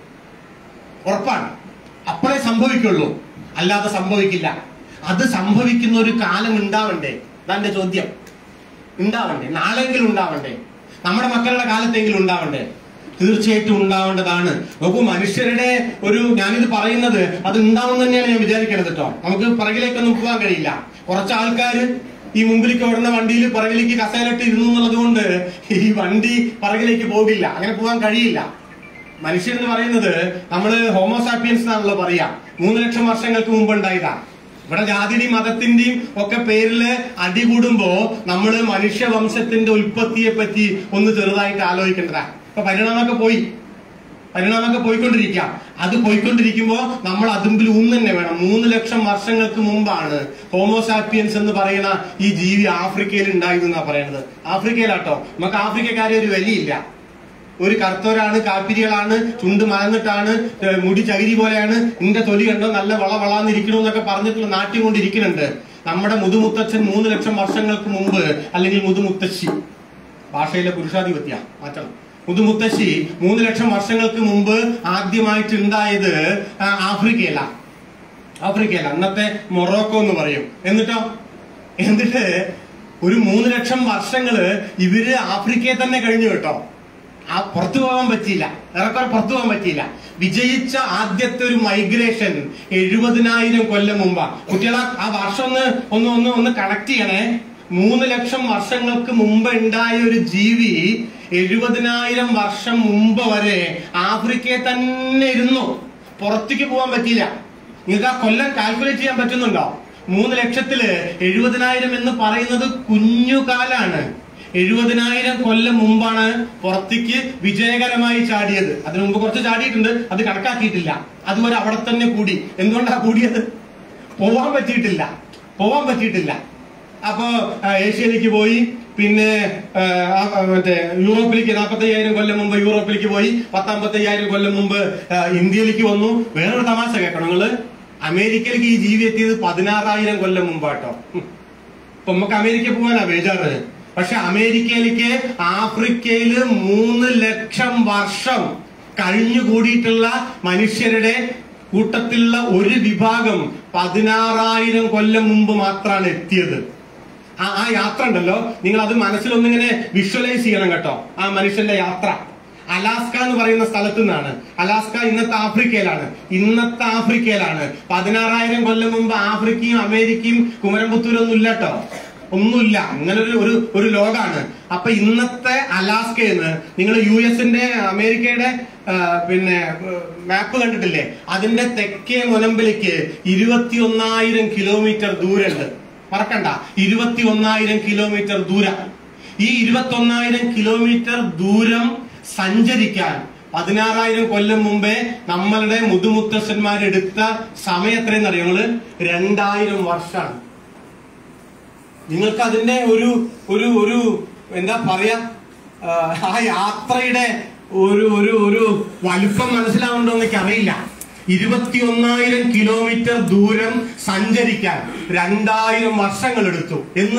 ഉറപ്പാണ് അപ്പോഴേ സംഭവിക്കുള്ളൂ അല്ലാതെ സംഭവിക്കില്ല അത് സംഭവിക്കുന്ന ഒരു കാലം ഉണ്ടാവണ്ടേ അതാന്റെ ചോദ്യം ഉണ്ടാവണ്ടേ നാളെങ്കിലും ഉണ്ടാവണ്ടേ നമ്മുടെ മക്കളുടെ കാലത്തെങ്കിലും ഉണ്ടാവണ്ടേ തീർച്ചയായിട്ടും ഉണ്ടാവേണ്ടതാണ് നോക്കൂ മനുഷ്യരുടെ ഒരു ഞാനിത് പറയുന്നത് അത് ഉണ്ടാവും തന്നെയാണ് ഞാൻ വിചാരിക്കണത് കേട്ടോ നമുക്ക് പിറകിലേക്കൊന്നും പോകാൻ കഴിയില്ല കുറച്ച് ആൾക്കാർ ഈ മുമ്പിലേക്ക് ഓടുന്ന വണ്ടിയിൽ പിറകിലേക്ക് കസേലിട്ട് ഇരുന്നു എന്നുള്ളത് കൊണ്ട് ഈ വണ്ടി പിറകിലേക്ക് പോകില്ല അങ്ങനെ പോകാൻ കഴിയില്ല മനുഷ്യൻ എന്ന് പറയുന്നത് നമ്മള് ഹോമോസാപ്പിയൻസ് എന്നാണല്ലോ പറയാ മൂന്ന് ലക്ഷം വർഷങ്ങൾക്ക് മുമ്പ് ഉണ്ടായതാ ഇവിടെ ജാതിയുടെയും മതത്തിന്റെയും ഒക്കെ പേരില് അടികൂടുമ്പോ നമ്മള് മനുഷ്യവംശത്തിന്റെ ഉൽപ്പത്തിയെ പറ്റി ഒന്ന് ചെറുതായിട്ട് ആലോചിക്കേണ്ടതാ ഇപ്പൊ പരിണാമൊക്കെ പോയി പരിണാമൊക്കെ പോയിക്കൊണ്ടിരിക്കാം അത് പോയിക്കൊണ്ടിരിക്കുമ്പോ നമ്മൾ അതുമ്പിൽ ഊന്ന് തന്നെ വേണം മൂന്ന് ലക്ഷം വർഷങ്ങൾക്ക് മുമ്പാണ് ഹോമോസാപ്പിയൻസ് എന്ന് പറയുന്ന ഈ ജീവി ആഫ്രിക്കയിൽ ഉണ്ടായതെന്നാ പറയുന്നത് ആഫ്രിക്കയിലാട്ടോ നമുക്ക് ആഫ്രിക്കക്കാരെ ഒരു വിലയില്ല ഒരു കറുത്തവരാണ് കാപ്പിരികളാണ് ചുണ്ട് മലന്നിട്ടാണ് ഏഹ് മുടി ചകിരി പോലെയാണ് നിന്റെ തൊലി കണ്ടോ നല്ല വള വളാന്നിരിക്കണു എന്നൊക്കെ പറഞ്ഞിട്ടുള്ള നാട്യം കൊണ്ടിരിക്കുന്നുണ്ട് നമ്മുടെ മുതുമുത്തച്ഛൻ മൂന്ന് ലക്ഷം വർഷങ്ങൾക്ക് മുമ്പ് അല്ലെങ്കിൽ മുതുമുത്തശ്ശി ഭാഷയിലെ പുരുഷാധിപത്യ മാറ്റണം മുതുമുത്തശ്ശി മൂന്ന് ലക്ഷം വർഷങ്ങൾക്ക് മുമ്പ് ആദ്യമായിട്ട് ഉണ്ടായത് ആ, ആഫ്രിക്കയിലാണ് ആഫ്രിക്കയില അന്നത്തെ മൊറോക്കോ എന്ന് പറയും എന്നിട്ടോ എന്നിട്ട് ഒരു മൂന്ന് ലക്ഷം വർഷങ്ങള് ഇവര് ആഫ്രിക്കയെ തന്നെ കഴിഞ്ഞു കേട്ടോ ആ പുറത്തു പോകാൻ പറ്റിയില്ല ഏറെക്കുറെ പുറത്തു പോകാൻ പറ്റിയില്ല വിജയിച്ച ആദ്യത്തെ ഒരു മൈഗ്രേഷൻ എഴുപതിനായിരം കൊല്ലം മുമ്പാ കുട്ടികളെ ആ വർഷം ഒന്ന് ഒന്ന് ഒന്ന് ഒന്ന് കണക്ട് ചെയ്യണേ മൂന്ന് ലക്ഷം വർഷങ്ങൾക്ക് മുമ്പ് ഉണ്ടായ ഒരു ജീവി എഴുപതിനായിരം വർഷം മുമ്പ് വരെ ആഫ്രിക്കയെ തന്നെ ഇരുന്നു പുറത്തേക്ക് പോകാൻ പറ്റിയില്ല നിങ്ങൾക്ക് ആ കൊല്ലം കാൽക്കുലേറ്റ് ചെയ്യാൻ പറ്റുന്നുണ്ടോ മൂന്ന് ലക്ഷത്തില് എഴുപതിനായിരം എന്ന് പറയുന്നത് കുഞ്ഞു കാലാണ് എഴുപതിനായിരം കൊല്ലം മുമ്പാണ് പുറത്തേക്ക് വിജയകരമായി ചാടിയത് അതിനു മുമ്പ് കുറച്ച് ചാടിയിട്ടുണ്ട് അത് കണക്കാക്കിയിട്ടില്ല അതുവരെ അവിടെ തന്നെ കൂടി എന്തുകൊണ്ടാ കൂടിയത് പോവാൻ പറ്റിയിട്ടില്ല പോവാൻ പറ്റിയിട്ടില്ല അപ്പോ ആ, ഏഷ്യയിലേക്ക് പോയി പിന്നെ ആ, ആ, മറ്റേ യൂറോപ്പിലേക്ക് നാൽപ്പത്തയ്യായിരം കൊല്ലം മുമ്പ് യൂറോപ്പിലേക്ക് പോയി പത്തമ്പത്തയ്യായിരം കൊല്ലം മുമ്പ് ആ, ഇന്ത്യയിലേക്ക് വന്നു വേറൊരു തമാശ കേൾക്കണം നിങ്ങള് അമേരിക്കയിലേക്ക് ഈ ജീവി എത്തിയത് പതിനാറായിരം കൊല്ലം മുമ്പാട്ടോ ഉം. ഇപ്പൊ നമുക്ക് അമേരിക്ക പോകാനാ ബേജാറ് പക്ഷെ അമേരിക്കയിലേക്ക് ആഫ്രിക്കയില് മൂന്ന് ലക്ഷം വർഷം കഴിഞ്ഞുകൂടിയിട്ടുള്ള മനുഷ്യരുടെ കൂട്ടത്തിലുള്ള ഒരു വിഭാഗം പതിനാറായിരം കൊല്ലം മുമ്പ് മാത്രമാണ് എത്തിയത് ആ ആ യാത്ര ഉണ്ടല്ലോ നിങ്ങൾ അത് മനസ്സിലൊന്നിങ്ങനെ വിഷ്വലൈസ് ചെയ്യണം കേട്ടോ ആ മനുഷ്യന്റെ യാത്ര അലാസ്ക എന്ന് പറയുന്ന സ്ഥലത്തു നിന്നാണ് അലാസ്ക ഇന്നത്തെ ആഫ്രിക്കയിലാണ് ഇന്നത്തെ ആഫ്രിക്കയിലാണ് പതിനാറായിരം കൊല്ലം മുമ്പ് ആഫ്രിക്കയും അമേരിക്കയും കുമരംപുത്തൂരും ഒന്നും ഇല്ല കേട്ടോ ഒന്നുമില്ല അങ്ങനെ ഒരു ഒരു ഒരു ലോകാണ് അപ്പൊ ഇന്നത്തെ അലാസ്കയെന്ന് നിങ്ങൾ യു എസിന്റെ അമേരിക്കയുടെ ആ, പിന്നെ മാപ്പ് കണ്ടിട്ടില്ലേ അതിന്റെ തെക്കേ മുനമ്പിലേക്ക് ഇരുപത്തി ഒന്നായിരം കിലോമീറ്റർ ദൂരമുണ്ട് മറക്കണ്ട ഇരുപത്തി ഒന്നായിരം കിലോമീറ്റർ ദൂരം ഈ ഇരുപത്തി ഒന്നായിരം കിലോമീറ്റർ ദൂരം സഞ്ചരിക്കാൻ പതിനാറായിരം കൊല്ലം മുമ്പേ നമ്മളുടെ മുതുമുത്തശ്ശന്മാരെടുത്ത സമയം എത്രയെന്ന് അറിയോ നിങ്ങള് രണ്ടായിരം വർഷമാണ് നിങ്ങൾക്ക് അതിന്റെ ഒരു ഒരു ഒരു എന്താ പറയാ ആ, ആ യാത്രയുടെ ഒരു ഒരു ഒരു വലുപ്പം മനസ്സിലാവുണ്ടോ എന്നൊക്കെ അറിയില്ല ഇരുപത്തി ഒന്നായിരം കിലോമീറ്റർ ദൂരം സഞ്ചരിക്കാൻ രണ്ടായിരം വർഷങ്ങൾ എടുത്തു എന്ന്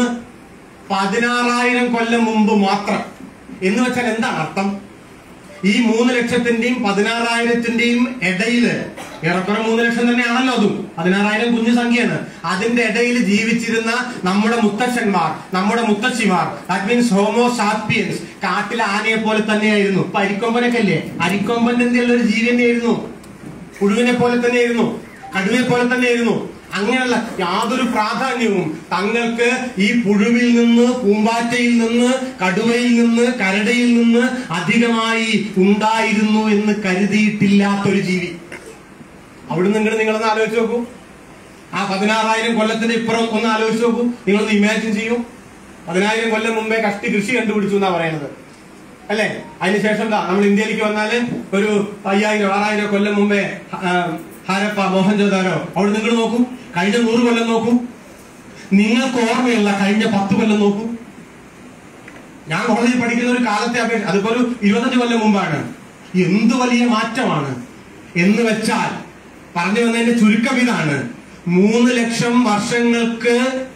പതിനാറായിരം കൊല്ലം മുമ്പ് മാത്രം എന്ന് വെച്ചാൽ എന്താണ് അർത്ഥം ഈ മൂന്ന് ലക്ഷത്തിന്റെയും പതിനാറായിരത്തിന്റെയും ഇടയില് ഏറെക്കുറെ മൂന്ന് ലക്ഷം തന്നെയാണല്ലോ അതും പതിനാറായിരം കുഞ്ഞു സംഖ്യയാണ് അതിന്റെ ഇടയിൽ ജീവിച്ചിരുന്ന നമ്മുടെ മുത്തച്ഛന്മാർ നമ്മുടെ മുത്തശ്ശിമാർ ദാറ്റ് മീൻസ് ഹോമോ സാപ്പിയൻസ് കാട്ടിലെ ആനയെ പോലെ തന്നെയായിരുന്നു ഇപ്പൊ അരിക്കൊമ്പനൊക്കെ അല്ലേ അരിക്കൊമ്പൻ എന്നുള്ള ഒരു ജീവി തന്നെയായിരുന്നു പുഴുവിനെ പോലെ തന്നെയായിരുന്നു കടുവയെ പോലെ തന്നെയായിരുന്നു അങ്ങനെയുള്ള യാതൊരു പ്രാധാന്യവും തങ്ങൾക്ക് ഈ പുഴുവിൽ നിന്ന് പൂമ്പാറ്റയിൽ നിന്ന് കടുവയിൽ നിന്ന് കരടയിൽ നിന്ന് അധികമായി ഉണ്ടായിരുന്നു എന്ന് കരുതിയിട്ടില്ലാത്തൊരു ജീവി അവിടുന്ന് ഇങ്ങോട്ട് നിങ്ങളൊന്ന് ആലോചിച്ച് നോക്കൂ ആ പതിനാറായിരം കൊല്ലത്തിന്റെ ഇപ്പുറം ഒന്ന് ആലോചിച്ച് നോക്കൂ നിങ്ങളൊന്ന് ഇമാജിൻ ചെയ്യൂ പതിനായിരം കൊല്ലം മുമ്പേ കഷ്ടി കൃഷി കണ്ടുപിടിച്ചു എന്നാ പറയുന്നത് അല്ലേ അതിനുശേഷം എന്താ നമ്മൾ ഇന്ത്യയിലേക്ക് വന്നാല് ഒരു അയ്യായിരം ആറായിരം കൊല്ലം മുമ്പേ ആ, ഹാരപ്പ മോഹൻജോദാരോ അവിടെ നിങ്ങൾ നോക്കൂ കഴിഞ്ഞ നൂറ് കൊല്ലം നോക്കൂ നിങ്ങൾക്ക് ഓർമ്മയുള്ള കഴിഞ്ഞ പത്ത് കൊല്ലം നോക്കൂ ഞാൻ കോളേജിൽ പഠിക്കുന്ന ഒരു കാലത്തെ അപേക്ഷ അതിപ്പോ ഒരു ഇരുപത്തഞ്ച് കൊല്ലം മുമ്പാണ് എന്ത് വലിയ മാറ്റമാണ് എന്ന് വെച്ചാൽ പറഞ്ഞു വന്നതിന്റെ ചുരുക്കം ഇതാണ് മൂന്ന് ലക്ഷം വർഷങ്ങൾക്ക്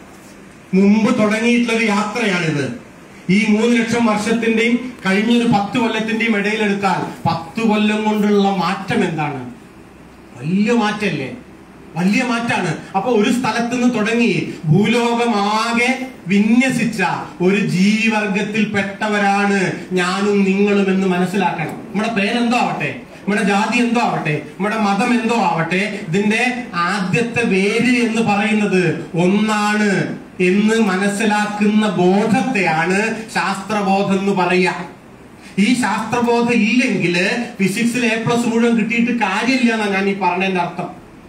മുമ്പ് തുടങ്ങിയിട്ടുള്ള ഒരു യാത്രയാണിത് ഈ മൂന്ന് ലക്ഷം വർഷത്തിന്റെയും കഴിഞ്ഞൊരു പത്ത് കൊല്ലത്തിന്റെയും ഇടയിലെടുത്താൽ പത്ത് കൊല്ലം കൊണ്ടുള്ള മാറ്റം എന്താണ് വലിയ മാറ്റല്ലേ വലിയ മാറ്റാണ് അപ്പൊ ഒരു സ്ഥലത്ത് നിന്ന് തുടങ്ങി ഭൂലോകമാകെ വിന്യസിച്ച ഒരു ജീവിവർഗത്തിൽ പെട്ടവരാണ് ഞാനും നിങ്ങളും എന്ന് മനസ്സിലാക്കണം നമ്മുടെ പേരെന്തോ ആവട്ടെ നമ്മുടെ ജാതി എന്തോ ആവട്ടെ നമ്മുടെ മതം എന്തോ ആവട്ടെ ഇതിന്റെ ആദ്യത്തെ വേര് എന്ന് പറയുന്നത് ഒന്നാണ് എന്ന് മനസ്സിലാക്കുന്ന ബോധത്തെയാണ് ശാസ്ത്രബോധം എന്ന് പറയുക ഈ ശാസ്ത്രബോധം ഇല്ലെങ്കിൽ ഫിസിക്സിൽ എ പ്ലസ് മുഴുവൻ കിട്ടിയിട്ട് കാര്യമില്ല എന്നാണ് ഞാൻ ഈ പറഞ്ഞതിന്റെ അർത്ഥം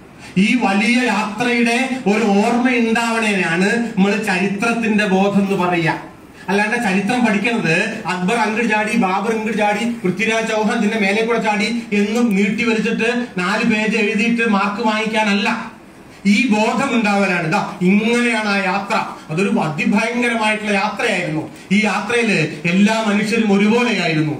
ഈ വലിയ യാത്രയുടെ ഒരു ഓർമ്മ ഉണ്ടാവണേനാണ് നമ്മൾ ചരിത്രത്തിന്റെ ബോധം എന്ന് പറയുക അല്ലാണ്ട് ചരിത്രം പഠിക്കുന്നത് അക്ബർ അങ്ങോട്ട് ചാടി ബാബർ ഇങ്ങോട്ട് ചാടി പൃഥ്വിരാജ് ചൗഹാൻ ഇതിന്റെ മേലെ കൂടെ ചാടി എന്നും നീട്ടി വലിച്ചിട്ട് നാല് പേജ് എഴുതിയിട്ട് മാർക്ക് വാങ്ങിക്കാനല്ല ഈ ബോധം ഉണ്ടാവലാണ് ഇതാ ഇങ്ങനെയാണ് ആ യാത്ര അതൊരു അതിഭയങ്കരമായിട്ടുള്ള യാത്രയായിരുന്നു ഈ യാത്രയിൽ എല്ലാ മനുഷ്യരും ഒരുപോലെയായിരുന്നു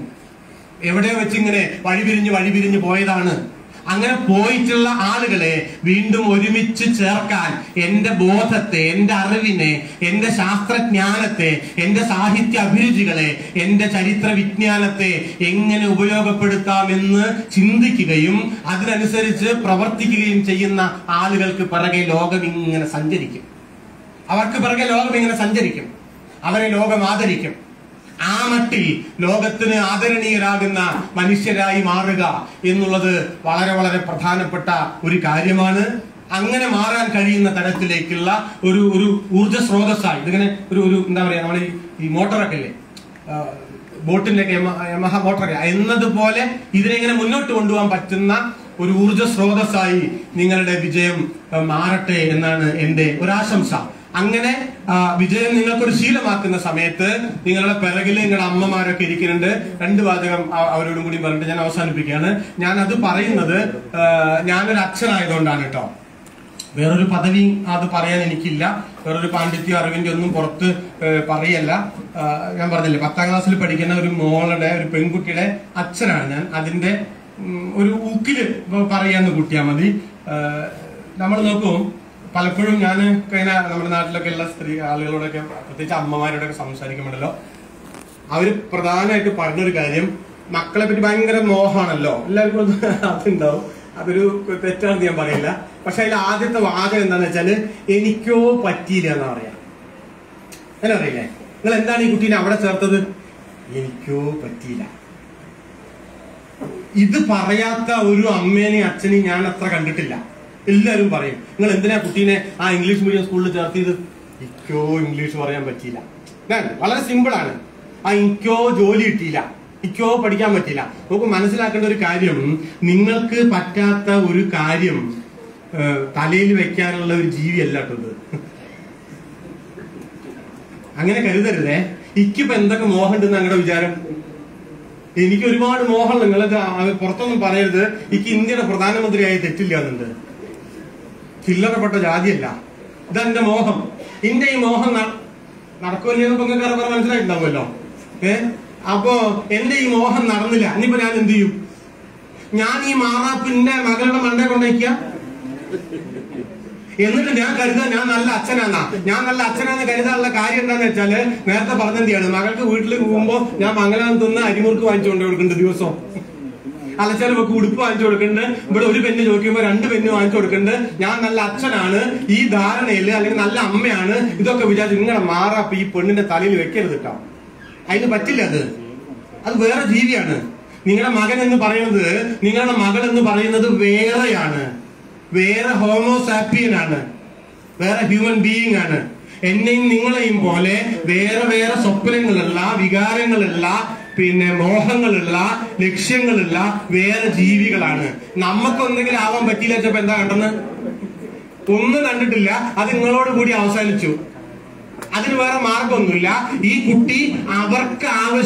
എവിടെ വെച്ച് ഇങ്ങനെ വഴിപിരിഞ്ഞ് വഴിപിരിഞ്ഞ് പോയതാണ് അങ്ങനെ പോയിട്ടുള്ള ആളുകളെ വീണ്ടും ഒരുമിച്ച് ചേർക്കാൻ എന്റെ ബോധത്തെ എന്റെ അറിവിനെ എന്റെ ശാസ്ത്രജ്ഞാനത്തെ എന്റെ സാഹിത്യ അഭിരുചികളെ എന്റെ ചരിത്ര വിജ്ഞാനത്തെ എങ്ങനെ ഉപയോഗപ്പെടുത്താമെന്ന് ചിന്തിക്കുകയും അതിനനുസരിച്ച് പ്രവർത്തിക്കുകയും ചെയ്യുന്ന ആളുകൾക്ക് പിറകെ ലോകം ഇങ്ങനെ സഞ്ചരിക്കും അവർക്ക് പിറകെ ലോകം ഇങ്ങനെ സഞ്ചരിക്കും അവരെ ലോകം ആദരിക്കും ആ മട്ടിൽ ലോകത്തിന് ആദരണീയരാകുന്ന മനുഷ്യരായി മാറുക എന്നുള്ളത് വളരെ വളരെ പ്രധാനപ്പെട്ട ഒരു കാര്യമാണ് അങ്ങനെ മാറാൻ കഴിയുന്ന തരത്തിലേക്കുള്ള ഒരു ഒരു ഊർജ സ്രോതസ്സായി ഇതിങ്ങനെ ഒരു ഒരു എന്താ പറയാ നമ്മൾ ഈ മോട്ടറൊക്കെ അല്ലേ ആ, ബോട്ടിന്റെ ഒക്കെ യമ- യമഹ മോട്ടറൊക്കെ എന്നതുപോലെ ഇതിനെ ഇങ്ങനെ മുന്നോട്ട് കൊണ്ടുപോകാൻ പറ്റുന്ന ഒരു ഊർജ സ്രോതസ്സായി നിങ്ങളുടെ വിജയം ആ, മാറട്ടെ എന്നാണ് എന്റെ ഒരാശംസ അങ്ങനെ ആ, വിജയം നിങ്ങൾക്കൊരു ശീലമാക്കുന്ന സമയത്ത് നിങ്ങളുടെ പിറകിൽ നിങ്ങളുടെ അമ്മമാരൊക്കെ ഇരിക്കുന്നുണ്ട് രണ്ട് വാചകം ആ- അവരോടും കൂടി പറഞ്ഞിട്ട് ഞാൻ അവസാനിപ്പിക്കുകയാണ് ഞാൻ അത് പറയുന്നത് ആ, ഞാനൊരു അച്ഛനായതുകൊണ്ടാണ് കേട്ടോ വേറൊരു പദവി അത് പറയാൻ എനിക്കില്ല വേറൊരു പാണ്ഡിത്യ അറിവിന്റെ ഒന്നും പുറത്ത് ഏഹ്, പറയല്ല ആ, ഞാൻ പറഞ്ഞില്ലേ പത്താം ക്ലാസ്സിൽ പഠിക്കുന്ന ഒരു മോളുടെ ഒരു പെൺകുട്ടിയുടെ അച്ഛനാണ് ഞാൻ അതിന്റെ ഉം, ഒരു ഊക്കില് ഇപ്പൊ പറയാന്ന് കൂട്ടിയാൽ മതി നമ്മൾ നോക്കും പലപ്പോഴും ഞാൻ കഴിഞ്ഞ നമ്മുടെ നാട്ടിലൊക്കെ ഉള്ള സ്ത്രീ ആളുകളോടൊക്കെ പ്രത്യേകിച്ച് അമ്മമാരോടൊക്കെ സംസാരിക്കുമ്പോഴല്ലോ അവര് പ്രധാനമായിട്ട് പറഞ്ഞൊരു കാര്യം മക്കളെ പറ്റി ഭയങ്കര മോഹാണല്ലോ എല്ലാവർക്കും അത് അതുണ്ടാവും അതൊരു തെറ്റാണെന്ന് ഞാൻ പറയില്ല പക്ഷെ അതിൽ ആദ്യത്തെ വാചകം എന്താന്ന് വെച്ചാല് എനിക്കോ പറ്റിയില്ല എന്നാ പറയാ എന്നാ അറിയില്ലേ നിങ്ങൾ എന്താണ് ഈ കുട്ടീനെ അവിടെ ചേർത്തത് എനിക്കോ പറ്റിയില്ല ഇത് പറയാത്ത ഒരു അമ്മേനെയും അച്ഛനെയും ഞാൻ അത്ര കണ്ടിട്ടില്ല എല്ലാവരും പറയും നിങ്ങൾ എന്തിനാ കുട്ടീനെ ആ ഇംഗ്ലീഷ് മീഡിയം സ്കൂളിൽ ചേർത്തിയത് ഇക്കോ ഇംഗ്ലീഷ് പറയാൻ പറ്റിയില്ല ഞാൻ വളരെ സിമ്പിൾ ആണ് ആ ഇക്കോ ജോലി കിട്ടിയില്ല ഇക്കോ പഠിക്കാൻ പറ്റിയില്ല നമുക്ക് മനസ്സിലാക്കേണ്ട ഒരു കാര്യം നിങ്ങൾക്ക് പറ്റാത്ത ഒരു കാര്യം ഏഹ്, തലയിൽ വെക്കാനുള്ള ഒരു ജീവിയല്ല കേട്ടോ ഇത് അങ്ങനെ കരുതരുതേ ഇക്കിപ്പോ എന്തൊക്കെ മോഹമുണ്ടെന്ന് ഞങ്ങളുടെ വിചാരം എനിക്ക് ഒരുപാട് മോഹം നിങ്ങളത് പുറത്തൊന്നും പറയരുത് എനിക്ക് ഇന്ത്യയുടെ പ്രധാനമന്ത്രിയായി തെറ്റില്ല എന്നുണ്ട് ചില്ലറപ്പെട്ട ജാതിയല്ല ഇതെന്റെ മോഹം എന്റെ ഈ മോഹം ന- നടക്കുമല്ലോ പൊങ്ങൾക്ക് പറഞ്ഞ മനസ്സിലായിട്ടുണ്ടാവുമല്ലോ ഏ അപ്പോ എന്റെ ഈ മോഹം നടന്നില്ല ഇനിയിപ്പോ ഞാൻ എന്ത് ചെയ്യും ഞാൻ ഈ മാറാപ്പിന്റെ മകളുടെ മണ്ടേ കൊണ്ടേക്ക എന്നിട്ട് ഞാൻ കരുതാൻ ഞാൻ നല്ല അച്ഛനാന്നാ ഞാൻ നല്ല അച്ഛനാന്ന് കരുതാനുള്ള കാര്യം എന്താന്ന് വെച്ചാല് നേരത്തെ പറഞ്ഞെന്തിയാണ് മകൾക്ക് വീട്ടിൽ പോകുമ്പോ ഞാൻ മംഗലാം തിന്ന് അരിമുറുക്ക് വാങ്ങിച്ചു കൊണ്ട് കൊടുക്കുന്നുണ്ട് ദിവസം അലച്ചാൽ വെക്ക് ഉടുപ്പ് വാങ്ങിച്ചു കൊടുക്കുന്നുണ്ട് ഇവിടെ ഒരു പെണ്ണ് ചോദിക്കുമ്പോ രണ്ട് പെണ്ണ് വാങ്ങിച്ചു കൊടുക്കുന്നുണ്ട് ഞാൻ നല്ല അച്ഛനാണ് ഈ ധാരണയില് അല്ലെങ്കിൽ നല്ല അമ്മയാണ് ഇതൊക്കെ വിചാരിച്ചു നിങ്ങളെ മാറാപ്പ് ഈ പെണ്ണിന്റെ തലയിൽ വെക്കരുത് കേട്ടോ അതിന് പറ്റില്ല അത് അത് വേറെ ജീവിയാണ് നിങ്ങളുടെ മകൻ എന്ന് പറയുന്നത് നിങ്ങളുടെ മകൾ എന്ന് പറയുന്നത് വേറെയാണ് വേറെ ഹോമോസാപ്പിയൻ ആണ് വേറെ ഹ്യൂമൻ ബീയിങ് ആണ് എന്നെയും നിങ്ങളെയും പോലെ വേറെ വേറെ സ്വപ്നങ്ങളുള്ള വികാരങ്ങളുള്ള പിന്നെ മോഹങ്ങളുള്ള ലക്ഷ്യങ്ങളുള്ള വേറെ ജീവികളാണ് നമുക്ക് എന്തെങ്കിലും ആവാൻ പറ്റിയില്ല വെച്ചപ്പോ എന്താ കണ്ടെന്ന് ഒന്നും കണ്ടിട്ടില്ല അത് നിങ്ങളോട് കൂടി അവസാനിച്ചു അതിന് വേറെ മാർഗമൊന്നുമില്ല ഈ കുട്ടി അവർക്ക്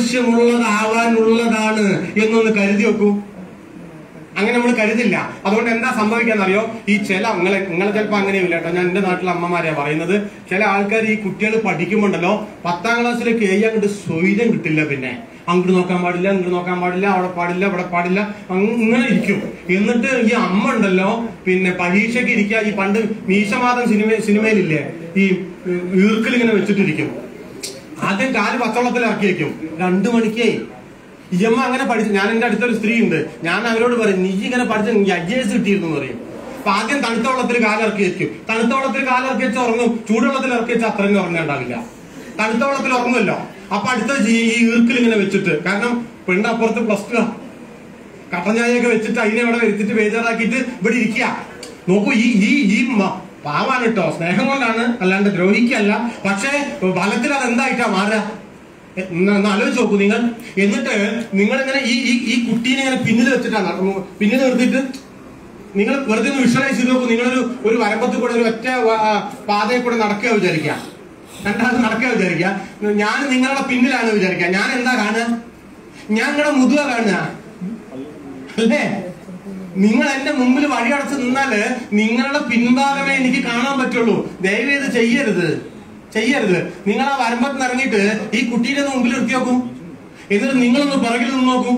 ആവശ്യമുള്ളതാവാനുള്ളതാണ് എന്നൊന്ന് കരുതി വെക്കൂ അങ്ങനെ നമ്മൾ കരുതില്ല അതുകൊണ്ട് എന്താ സംഭവിക്കാന്നറിയോ ഈ ചില നിങ്ങളെ നിങ്ങളെ ചിലപ്പോൾ അങ്ങനെയില്ല കേട്ടോ ഞാൻ എന്റെ നാട്ടിലെ അമ്മമാരെയാ പറയുന്നത് ചില ആൾക്കാർ ഈ കുട്ടികൾ പഠിക്കുമ്പോണ്ടല്ലോ പത്താം ക്ലാസ്സിലേക്ക് ഏഴ് അങ്ങോട്ട് സ്വൈര്യം കിട്ടില്ല പിന്നെ അങ്ങോട്ട് നോക്കാൻ പാടില്ല ഇങ്ങോട്ട് നോക്കാൻ പാടില്ല അവിടെ പാടില്ല ഇവിടെ പാടില്ല അങ്ങ് ഇങ്ങനെ ഇരിക്കും എന്നിട്ട് ഈ അമ്മ ഉണ്ടല്ലോ പിന്നെ പരീക്ഷയ്ക്ക് ഇരിക്കുക ഈ പണ്ട് മീശമാധം സിനിമ സിനിമയിലില്ലേ ഈ ഈർക്കിൽ ഇങ്ങനെ വെച്ചിട്ടിരിക്കും ആദ്യം കാല് പച്ചവെള്ളത്തിൽ ഇറക്കി വെക്കും രണ്ടു മണിക്കേ ഇയമ്മ അങ്ങനെ പഠിച്ചു ഞാൻ എന്റെ അടുത്തൊരു സ്ത്രീ ഉണ്ട് ഞാൻ അവരോട് പറയും നീ ഇങ്ങനെ പഠിച്ച നീ ഐ എസ് കിട്ടിയിരുന്നു എന്ന് പറയും അപ്പൊ ആദ്യം തണുത്ത വെള്ളത്തിൽ കാലിറക്കി വെക്കും തണുത്ത വെള്ളത്തിൽ കാലിറക്കി വെച്ച് ഉറങ്ങും ചൂടുവെള്ളത്തിൽ ഇറക്കി വെച്ചാൽ അത്രയും ഉറങ്ങുണ്ടാവില്ല തണുത്ത വെള്ളത്തിൽ ഉറങ്ങുമല്ലോ അപ്പൊ അടുത്ത ജീ- ഈ ഈർക്കിൽ ഇങ്ങനെ വെച്ചിട്ട് കാരണം പെണ്ണ് അപ്പുറത്ത് പ്ലസ് ടു കട്ടഞ്ഞായൊക്കെ വെച്ചിട്ട് അതിനെ ഇവിടെ വരുത്തിട്ട് ബേജാറാക്കിയിട്ട് ഇവിടെ ഇരിക്കുക നോക്കൂ ഈ ഈ ഈ മ- പാവാണ് കേട്ടോ സ്നേഹം കൊണ്ടാണ് അല്ലാണ്ട് ദ്രോഹിക്കല്ല പക്ഷേ ഫലത്തിൽ അത് എന്തായിട്ടാ മാറുക എ- ഒന്ന് ഒന്ന് ആലോചിച്ച് നോക്കൂ നിങ്ങൾ എന്നിട്ട് നിങ്ങൾ ഇങ്ങനെ ഈ ഈ ഈ കുട്ടീനെ ഇങ്ങനെ പിന്നിൽ വെച്ചിട്ടാണ് നടക്കുന്നത്. പിന്നിൽ നിർത്തിയിട്ട് നിങ്ങൾ വെറുതെ ഒന്ന് വിഷ്വലൈസ് ചെയ്ത് നോക്കൂ നിങ്ങളൊരു ഒരു വരമ്പത്തിൽ കൂടെ ഒരു ഒറ്റ വ- ആ, പാതയിൽ കൂടെ നടക്കുക വിചാരിക്കുക രണ്ടാമത് നടക്കുക വിചാരിക്കുക ഞാൻ നിങ്ങളുടെ പിന്നിലാണ് വിചാരിക്കുക ഞാൻ എന്താ കാണുക ഞാൻ നിങ്ങളുടെ മുതുക കാണുക അല്ലേ നിങ്ങൾ എന്റെ മുമ്പിൽ വഴിയടച്ച് നിന്നാല് നിങ്ങളുടെ പിൻഭാഗമേ എനിക്ക് കാണാൻ പറ്റുള്ളൂ ദയവ് ചെയ്ത് ചെയ്യരുത് ചെയ്യരുത് നിങ്ങൾ ആ വരമ്പത്ത് നിന്ന് ഇറങ്ങിയിട്ട് ഈ കുട്ടീനെ ഒന്ന് മുമ്പിൽ നിർത്തി നോക്കും എന്നിട്ട് നിങ്ങളൊന്ന് പിറകിൽ നിന്ന് നോക്കൂ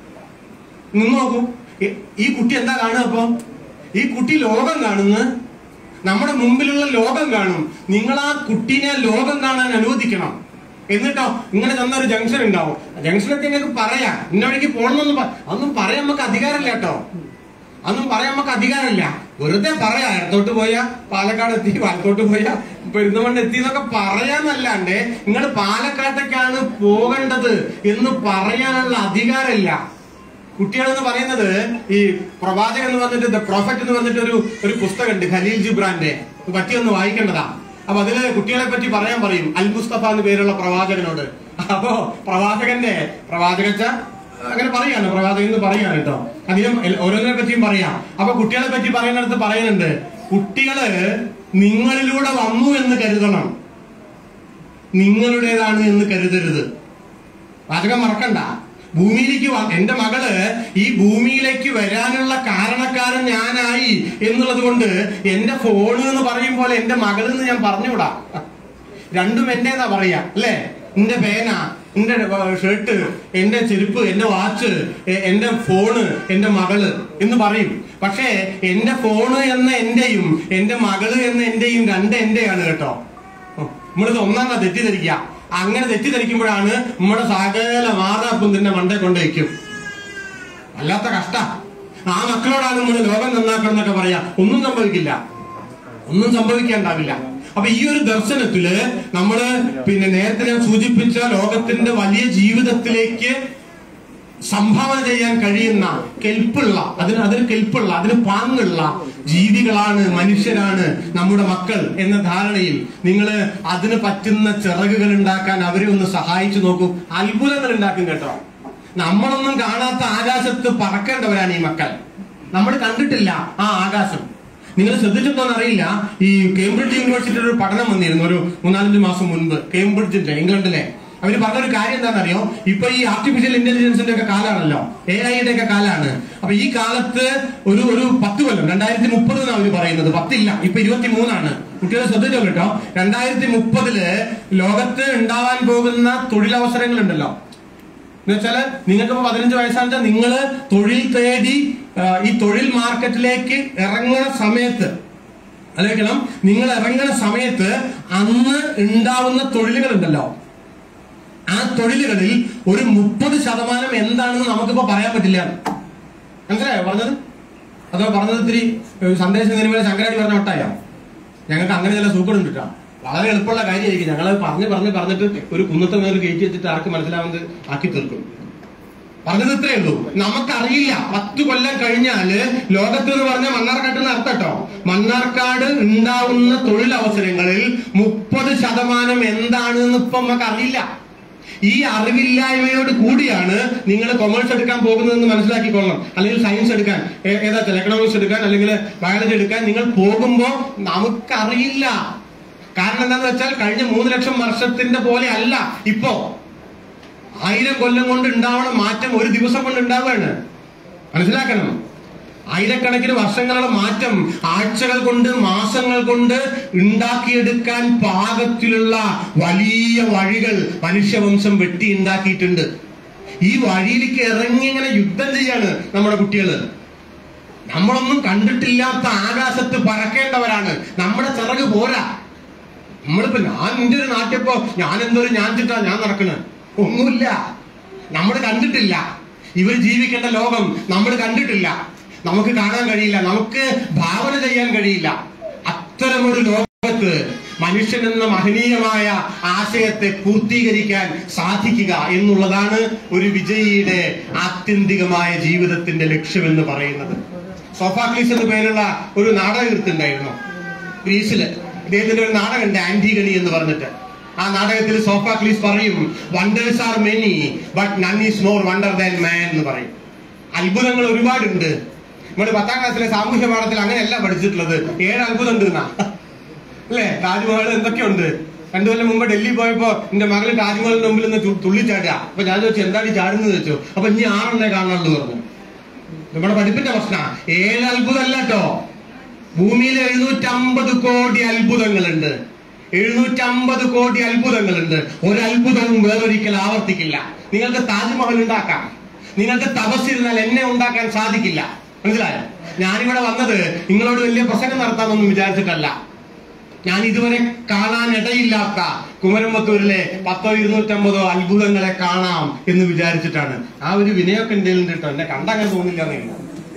നിന്ന് നോക്കൂ ഈ- ഈ കുട്ടി എന്താ കാണുക അപ്പൊ ഈ കുട്ടി ലോകം കാണുന്നു നമ്മുടെ മുമ്പിലുള്ള ലോകം കാണും നിങ്ങൾ ആ കുട്ടീനെ ലോകം കാണാൻ അനുവദിക്കണം എന്നിട്ടോ ഇങ്ങനെ ചെന്ന ഒരു ജംഗ്ഷൻ ഉണ്ടാവും ജംഗ്ഷനൊക്കെ നിങ്ങൾക്ക് പറയാം ഇന്ന വഴിക്ക് പോകണമെന്ന് പ- അതൊന്നും പറയാൻ നമുക്ക് അധികാരമില്ല കേട്ടോ അതൊന്നും പറയാൻ നമുക്ക് അധികാരമില്ല വെറുതെ പറയാ ഇടത്തോട്ട് പോയാ പാലക്കാട് എത്തി വലത്തോട്ട് പോയാ പെരുന്തമണ്ണ എത്തി എന്നൊക്കെ പറയാന്നല്ലാണ്ട് നിങ്ങൾ പാലക്കാട്ടേക്കാണ് പോകേണ്ടത് എന്ന് പറയാനുള്ള അധികാരമില്ല കുട്ടികൾ എന്ന് പറയുന്നത് ഈ പ്രവാചകൻ എന്ന് പറഞ്ഞിട്ട് ദ പ്രോഫറ്റ് എന്ന് പറഞ്ഞിട്ട് ഒരു ഒരു പുസ്തകമുണ്ട് ഖലീൽ ജിബ്രാന്റെ ഇത് പറ്റിയൊന്ന് വായിക്കേണ്ടതാ അപ്പൊ അതില് കുട്ടികളെ പറ്റി പറയാൻ പറയും അൽ മുസ്തഫ എന്ന് പേരുള്ള പ്രവാചകനോട് അപ്പോ പ്രവാചകന്റെ പ്രവാചകച്ച അങ്ങനെ പറയാണ് പ്രവാചകൻ എന്ന് പറയാണ് കേട്ടോ അധികം എൽ- ഓരോന്നിനെ പറ്റിയും പറയാം അപ്പൊ കുട്ടികളെ പറ്റി പറയുന്നിടത്ത് പറയുന്നുണ്ട് കുട്ടികള് നിങ്ങളിലൂടെ വന്നു എന്ന് കരുതണം നിങ്ങളുടേതാണ് എന്ന് കരുതരുത് പാചകം മറക്കണ്ട ഭൂമിയിലേക്ക് വ- എന്റെ മകള് ഈ ഭൂമിയിലേക്ക് വരാനുള്ള കാരണക്കാരൻ ഞാനായി എന്നുള്ളത് കൊണ്ട് എന്റെ ഫോണ് എന്ന് പറയും പോലെ എന്റെ മകൾ എന്ന് ഞാൻ പറഞ്ഞുകൂടാ രണ്ടും എന്റേതാ പറയാ അല്ലേ എന്റെ പേന എന്റെ ഷർട്ട് എന്റെ ചെരുപ്പ് എന്റെ വാച്ച് എ- എന്റെ ഫോണ് എന്റെ മകള് എന്ന് പറയും പക്ഷേ എന്റെ ഫോണ് എന്ന എന്റെയും എന്റെ മകള് എന്ന എന്റെയും രണ്ട് എന്റെയാണ് കേട്ടോ നമ്മളിത് ഒന്നാം തെറ്റിദ്ധരിക്കുക അങ്ങനെ തെറ്റിദ്ധരിക്കുമ്പോഴാണ് നമ്മുടെ സകല മാറാപ്പും തന്നെ മണ്ടേ കൊണ്ടുവയ്ക്കും വല്ലാത്ത കഷ്ട ആ മക്കളോടാണ് നമ്മൾ ലോകം നന്നാക്കണം എന്നൊക്കെ പറയാ ഒന്നും സംഭവിക്കില്ല ഒന്നും സംഭവിക്കാണ്ടാവില്ല അപ്പൊ ഈ ഒരു ദർശനത്തില് നമ്മള് പിന്നെ നേരത്തെ ഞാൻ സൂചിപ്പിച്ച ലോകത്തിന്റെ വലിയ ജീവിതത്തിലേക്ക് സംഭാവന ചെയ്യാൻ കഴിയുന്ന കെൽപ്പുള്ള അതിന് അതിന് കെൽപ്പുള്ള അതിന് പാങ്ങുള്ള ജീവികളാണ് മനുഷ്യരാണ് നമ്മുടെ മക്കൾ എന്ന ധാരണയിൽ നിങ്ങൾ അതിന് പറ്റുന്ന ചിറകുകൾ ഉണ്ടാക്കാൻ അവരെ ഒന്ന് സഹായിച്ചു നോക്കൂ അത്ഭുതങ്ങൾ ഉണ്ടാക്കും കേട്ടോ നമ്മളൊന്നും കാണാത്ത ആകാശത്ത് പറക്കേണ്ടവരാണ് ഈ മക്കൾ നമ്മൾ കണ്ടിട്ടില്ല ആ ആകാശം നിങ്ങൾ ശ്രദ്ധിച്ചിട്ടോന്ന് അറിയില്ല ഈ കേംബ്രിഡ്ജ് യൂണിവേഴ്സിറ്റിയുടെ ഒരു പഠനം വന്നിരുന്നു ഒരു മൂന്നാലഞ്ച് മാസം മുൻപ് കേംബ്രിഡ്ജിന്റെ ഇംഗ്ലണ്ടിലെ അവര് പറഞ്ഞൊരു കാര്യം എന്താണെന്നറിയോ ഇപ്പൊ ഈ ആർട്ടിഫിഷ്യൽ ഇന്റലിജൻസിന്റെ ഒക്കെ കാലാണല്ലോ എ ഐയുടെ ഒക്കെ കാലാണ് അപ്പൊ ഈ കാലത്ത് ഒരു ഒരു പത്ത് കൊല്ലം രണ്ടായിരത്തി മുപ്പത് എന്നാണ് അവര് പറയുന്നത് പത്തില്ല ഇപ്പൊ ഇരുപത്തി മൂന്നാണ് കുട്ടികളെ ശ്രദ്ധിച്ചോ കേട്ടോ രണ്ടായിരത്തി മുപ്പതില് ലോകത്ത് ഉണ്ടാവാൻ പോകുന്ന തൊഴിലവസരങ്ങൾ ഉണ്ടല്ലോ എന്ന് വെച്ചാല് നിങ്ങൾക്ക് ഇപ്പൊ പതിനഞ്ച് വയസ്സാണെന്ന് വെച്ചാൽ നിങ്ങൾ തൊഴിൽ തേടി ആ, ഈ തൊഴിൽ മാർക്കറ്റിലേക്ക് ഇറങ്ങുന്ന സമയത്ത് ആലോചിക്കണം നിങ്ങൾ ഇറങ്ങുന്ന സമയത്ത് അന്ന് ഉണ്ടാവുന്ന തൊഴിലുകൾ ഉണ്ടല്ലോ ആ തൊഴിലുകളിൽ ഒരു മുപ്പത് ശതമാനം എന്താണെന്ന് നമുക്കിപ്പോ പറയാൻ പറ്റില്ല മനസ്സിലായോ പറഞ്ഞത് അതോ പറഞ്ഞത് ഇത്തിരി ഏഹ്, സന്ദേശം നിലവിലെ ശങ്കരാടി പറഞ്ഞ ഒട്ടായോ ഞങ്ങൾക്ക് അങ്ങനെ ചില സൂക്കടുണ്ട് കേട്ടോ വളരെ എളുപ്പമുള്ള കാര്യമായിരിക്കും ഞങ്ങൾ പറഞ്ഞ് പറഞ്ഞ് പറഞ്ഞിട്ട് ഒരു കുന്നത്തെ മേൽ കയറ്റി വെച്ചിട്ട് ആർക്ക് മനസ്സിലാവുന്നത് ആക്കി തീർക്കും പറഞ്ഞത് ഇത്രേ ഉള്ളൂ നമുക്കറിയില്ല പത്ത് കൊല്ലം കഴിഞ്ഞാല് ലോകത്ത് എന്ന് പറഞ്ഞ മണ്ണാർക്കാട്ട് എന്ന് അർത്ഥം കേട്ടോ മണ്ണാർക്കാട് ഉണ്ടാവുന്ന തൊഴിലവസരങ്ങളിൽ മുപ്പത് ശതമാനം എന്താണെന്ന് ഇപ്പൊ നമുക്ക് അറിയില്ല ഈ അറിവില്ലായ്മയോട് കൂടിയാണ് നിങ്ങൾ കൊമേഴ്സ് എടുക്കാൻ പോകുന്നതെന്ന് മനസ്സിലാക്കിക്കൊള്ളണം അല്ലെങ്കിൽ സയൻസ് എടുക്കാൻ ഏ- ഏതാ എക്കണോമിക്സ് എടുക്കാൻ അല്ലെങ്കിൽ ബയോളജി എടുക്കാൻ നിങ്ങൾ പോകുമ്പോ നമുക്കറിയില്ല കാരണം എന്താന്ന് വെച്ചാൽ കഴിഞ്ഞ മൂന്ന് ലക്ഷം വർഷത്തിന്റെ പോലെ അല്ല ഇപ്പോ ആയിരം കൊല്ലം കൊണ്ട് ഉണ്ടാവണ മാറ്റം ഒരു ദിവസം കൊണ്ട് ഉണ്ടാവുകയാണ് മനസ്സിലാക്കണം ആയിരക്കണക്കിന് വർഷങ്ങളുടെ മാറ്റം ആഴ്ചകൾ കൊണ്ട് മാസങ്ങൾ കൊണ്ട് ഉണ്ടാക്കിയെടുക്കാൻ പാകത്തിലുള്ള വലിയ വഴികൾ മനുഷ്യവംശം വെട്ടി ഉണ്ടാക്കിയിട്ടുണ്ട് ഈ വഴിയിലേക്ക് ഇറങ്ങി ഇങ്ങനെ യുദ്ധം ചെയ്യാണ് നമ്മുടെ കുട്ടികള് നമ്മളൊന്നും കണ്ടിട്ടില്ലാത്ത ആകാശത്ത് പറക്കേണ്ടവരാണ് നമ്മുടെ ചിറക് പോരാ നമ്മളിപ്പോ ഞാൻ നിന്റെ ഒരു നാട്ടിപ്പോ ഞാൻ എന്തൊരു ഞാൻ ചിട്ടാ ഞാൻ നടക്കണ ഒന്നുമില്ല നമ്മൾ കണ്ടിട്ടില്ല ഇവർ ജീവിക്കേണ്ട ലോകം നമ്മൾ കണ്ടിട്ടില്ല നമുക്ക് കാണാൻ കഴിയില്ല നമുക്ക് ഭാവന ചെയ്യാൻ കഴിയില്ല അത്തരമൊരു ലോകത്ത് മനുഷ്യൻ എന്ന മഹനീയമായ ആശയത്തെ പൂർത്തീകരിക്കാൻ സാധിക്കുക എന്നുള്ളതാണ് ഒരു വിജയിയുടെ ആത്യന്തികമായ ജീവിതത്തിന്റെ ലക്ഷ്യമെന്ന് പറയുന്നത് സോഫാക്ലീസ് എന്ന് പേരുള്ള ഒരു നാടകൃത്തുണ്ടായിരുന്നു ഗ്രീസില് ഇദ്ദേഹത്തിന്റെ ഒരു നാടകമുണ്ട് ആന്റിഗണി എന്ന് പറഞ്ഞിട്ട് ആ നാടകത്തിൽ സോഫാക്ലീസ് പറയും wonders are many but none is more wonder than man എന്ന് പറയും അത്ഭുതങ്ങൾ ഒരുപാടുണ്ട് നമ്മുടെ പത്താം ക്ലാസ്സിലെ സാമൂഹ്യ പാഠത്തിൽ അങ്ങനെയല്ല പഠിച്ചിട്ടുള്ളത് ഏഴ് അത്ഭുതം ഉണ്ട് എന്നാ അല്ലേ താജ്മഹൽ എന്തൊക്കെയുണ്ട് രണ്ടു കൊല്ലം മുമ്പ് ഡൽഹി പോയപ്പോ എന്റെ മകള് താജ്മഹലിന്റെ മുമ്പിൽ നിന്ന് തു- തുള്ളിച്ചാടുക അപ്പൊ ഞാൻ ചോദിച്ചു എന്താണ് ഈ ചാടുന്നത് ചോദിച്ചു അപ്പൊ ഇനി ആറെണ്ണേ കാണുള്ളൂ പറഞ്ഞു നമ്മുടെ പഠിപ്പിന്റെ പ്രശ്ന ഏഴ് അത്ഭുതമല്ല കേട്ടോ ഭൂമിയിൽ എഴുന്നൂറ്റമ്പത് കോടി അത്ഭുതങ്ങളുണ്ട് എഴുന്നൂറ്റമ്പത് കോടി അത്ഭുതങ്ങളുണ്ട് ഒരു അത്ഭുതവും വേറൊരിക്കൽ ആവർത്തിക്കില്ല നിങ്ങൾക്ക് താജ്മഹൽ ഉണ്ടാക്കാം നിങ്ങൾക്ക് തപസ്സിരുന്നാൽ എന്നെ ഉണ്ടാക്കാൻ സാധിക്കില്ല മനസ്സിലായോ ഞാനിവിടെ വന്നത് നിങ്ങളോട് വലിയ പ്രസംഗം നടത്താമെന്നൊന്നും വിചാരിച്ചിട്ടല്ല ഞാൻ ഇതുവരെ കാണാൻ ഇടയില്ലാത്ത കുമരമ്പത്തൂരിലെ പത്തോ ഇരുന്നൂറ്റമ്പതോ അത്ഭുതങ്ങളെ കാണാം എന്ന് വിചാരിച്ചിട്ടാണ് ആ ഒരു വിനയൊക്കെ എന്റെ ഉണ്ട് കേട്ടോ എന്നെ കണ്ടങ്ങനെ തോന്നില്ല എന്നില്ല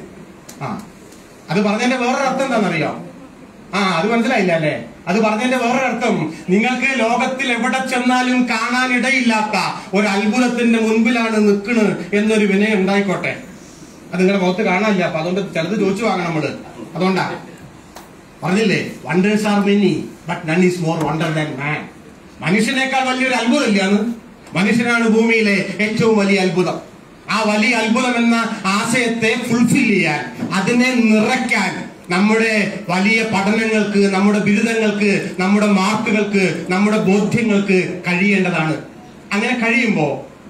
ആ അത് പറഞ്ഞതിന്റെ വേറൊരു അർത്ഥം എന്താണെന്നറിയോ ആ അത് മനസ്സിലായില്ല അല്ലേ അത് പറഞ്ഞതിന്റെ വേറൊരു അർത്ഥം നിങ്ങൾക്ക് ലോകത്തിൽ എവിടെ ചെന്നാലും കാണാൻ ഇടയില്ലാത്ത ഒരു അത്ഭുതത്തിന്റെ മുൻപിലാണ് നിൽക്കണ് എന്നൊരു വിനയം ഉണ്ടായിക്കോട്ടെ അത് നിങ്ങളുടെ മുഖത്ത് കാണാനില്ല അപ്പൊ അതുകൊണ്ട് ചിലത് ചോദിച്ചു വാങ്ങണം നമ്മള് അതുകൊണ്ടാ പറഞ്ഞില്ലേ wonders are many but none is more wonder than man മനുഷ്യനേക്കാൾ വലിയൊരു അത്ഭുതമില്ലാന്ന് മനുഷ്യനാണ് ഭൂമിയിലെ ഏറ്റവും വലിയ അത്ഭുതം ആ വലിയ അത്ഭുതം എന്ന ആശയത്തെ ഫുൾഫിൽ ചെയ്യാൻ അതിനെ നിറയ്ക്കാൻ നമ്മുടെ വലിയ പഠനങ്ങൾക്ക് നമ്മുടെ ബിരുദങ്ങൾക്ക് നമ്മുടെ മാർക്കുകൾക്ക് നമ്മുടെ ബോധ്യങ്ങൾക്ക് കഴിയേണ്ടതാണ് അങ്ങനെ കഴിയുമ്പോ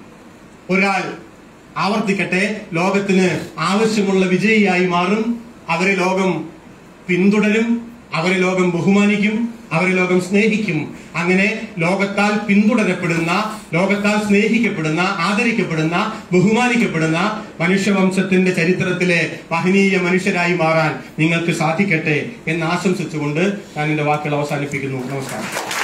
ഒരാൾ ആവർത്തിക്കട്ടെ ലോകത്തിന് ആവശ്യമുള്ള വിജയിയായി മാറും അവരെ ലോകം പിന്തുടരും അവരെ ലോകം ബഹുമാനിക്കും അവരെ ലോകം സ്നേഹിക്കും അങ്ങനെ ലോകത്താൽ പിന്തുടരപ്പെടുന്ന ലോകത്താൽ സ്നേഹിക്കപ്പെടുന്ന ആദരിക്കപ്പെടുന്ന ബഹുമാനിക്കപ്പെടുന്ന മനുഷ്യവംശത്തിന്റെ ചരിത്രത്തിലെ മഹനീയ മനുഷ്യരായി മാറാൻ നിങ്ങൾക്ക് സാധിക്കട്ടെ എന്ന് ആശംസിച്ചുകൊണ്ട് ഞാൻ എന്റെ വാക്കുകൾ അവസാനിപ്പിക്കുന്നു നമസ്കാരം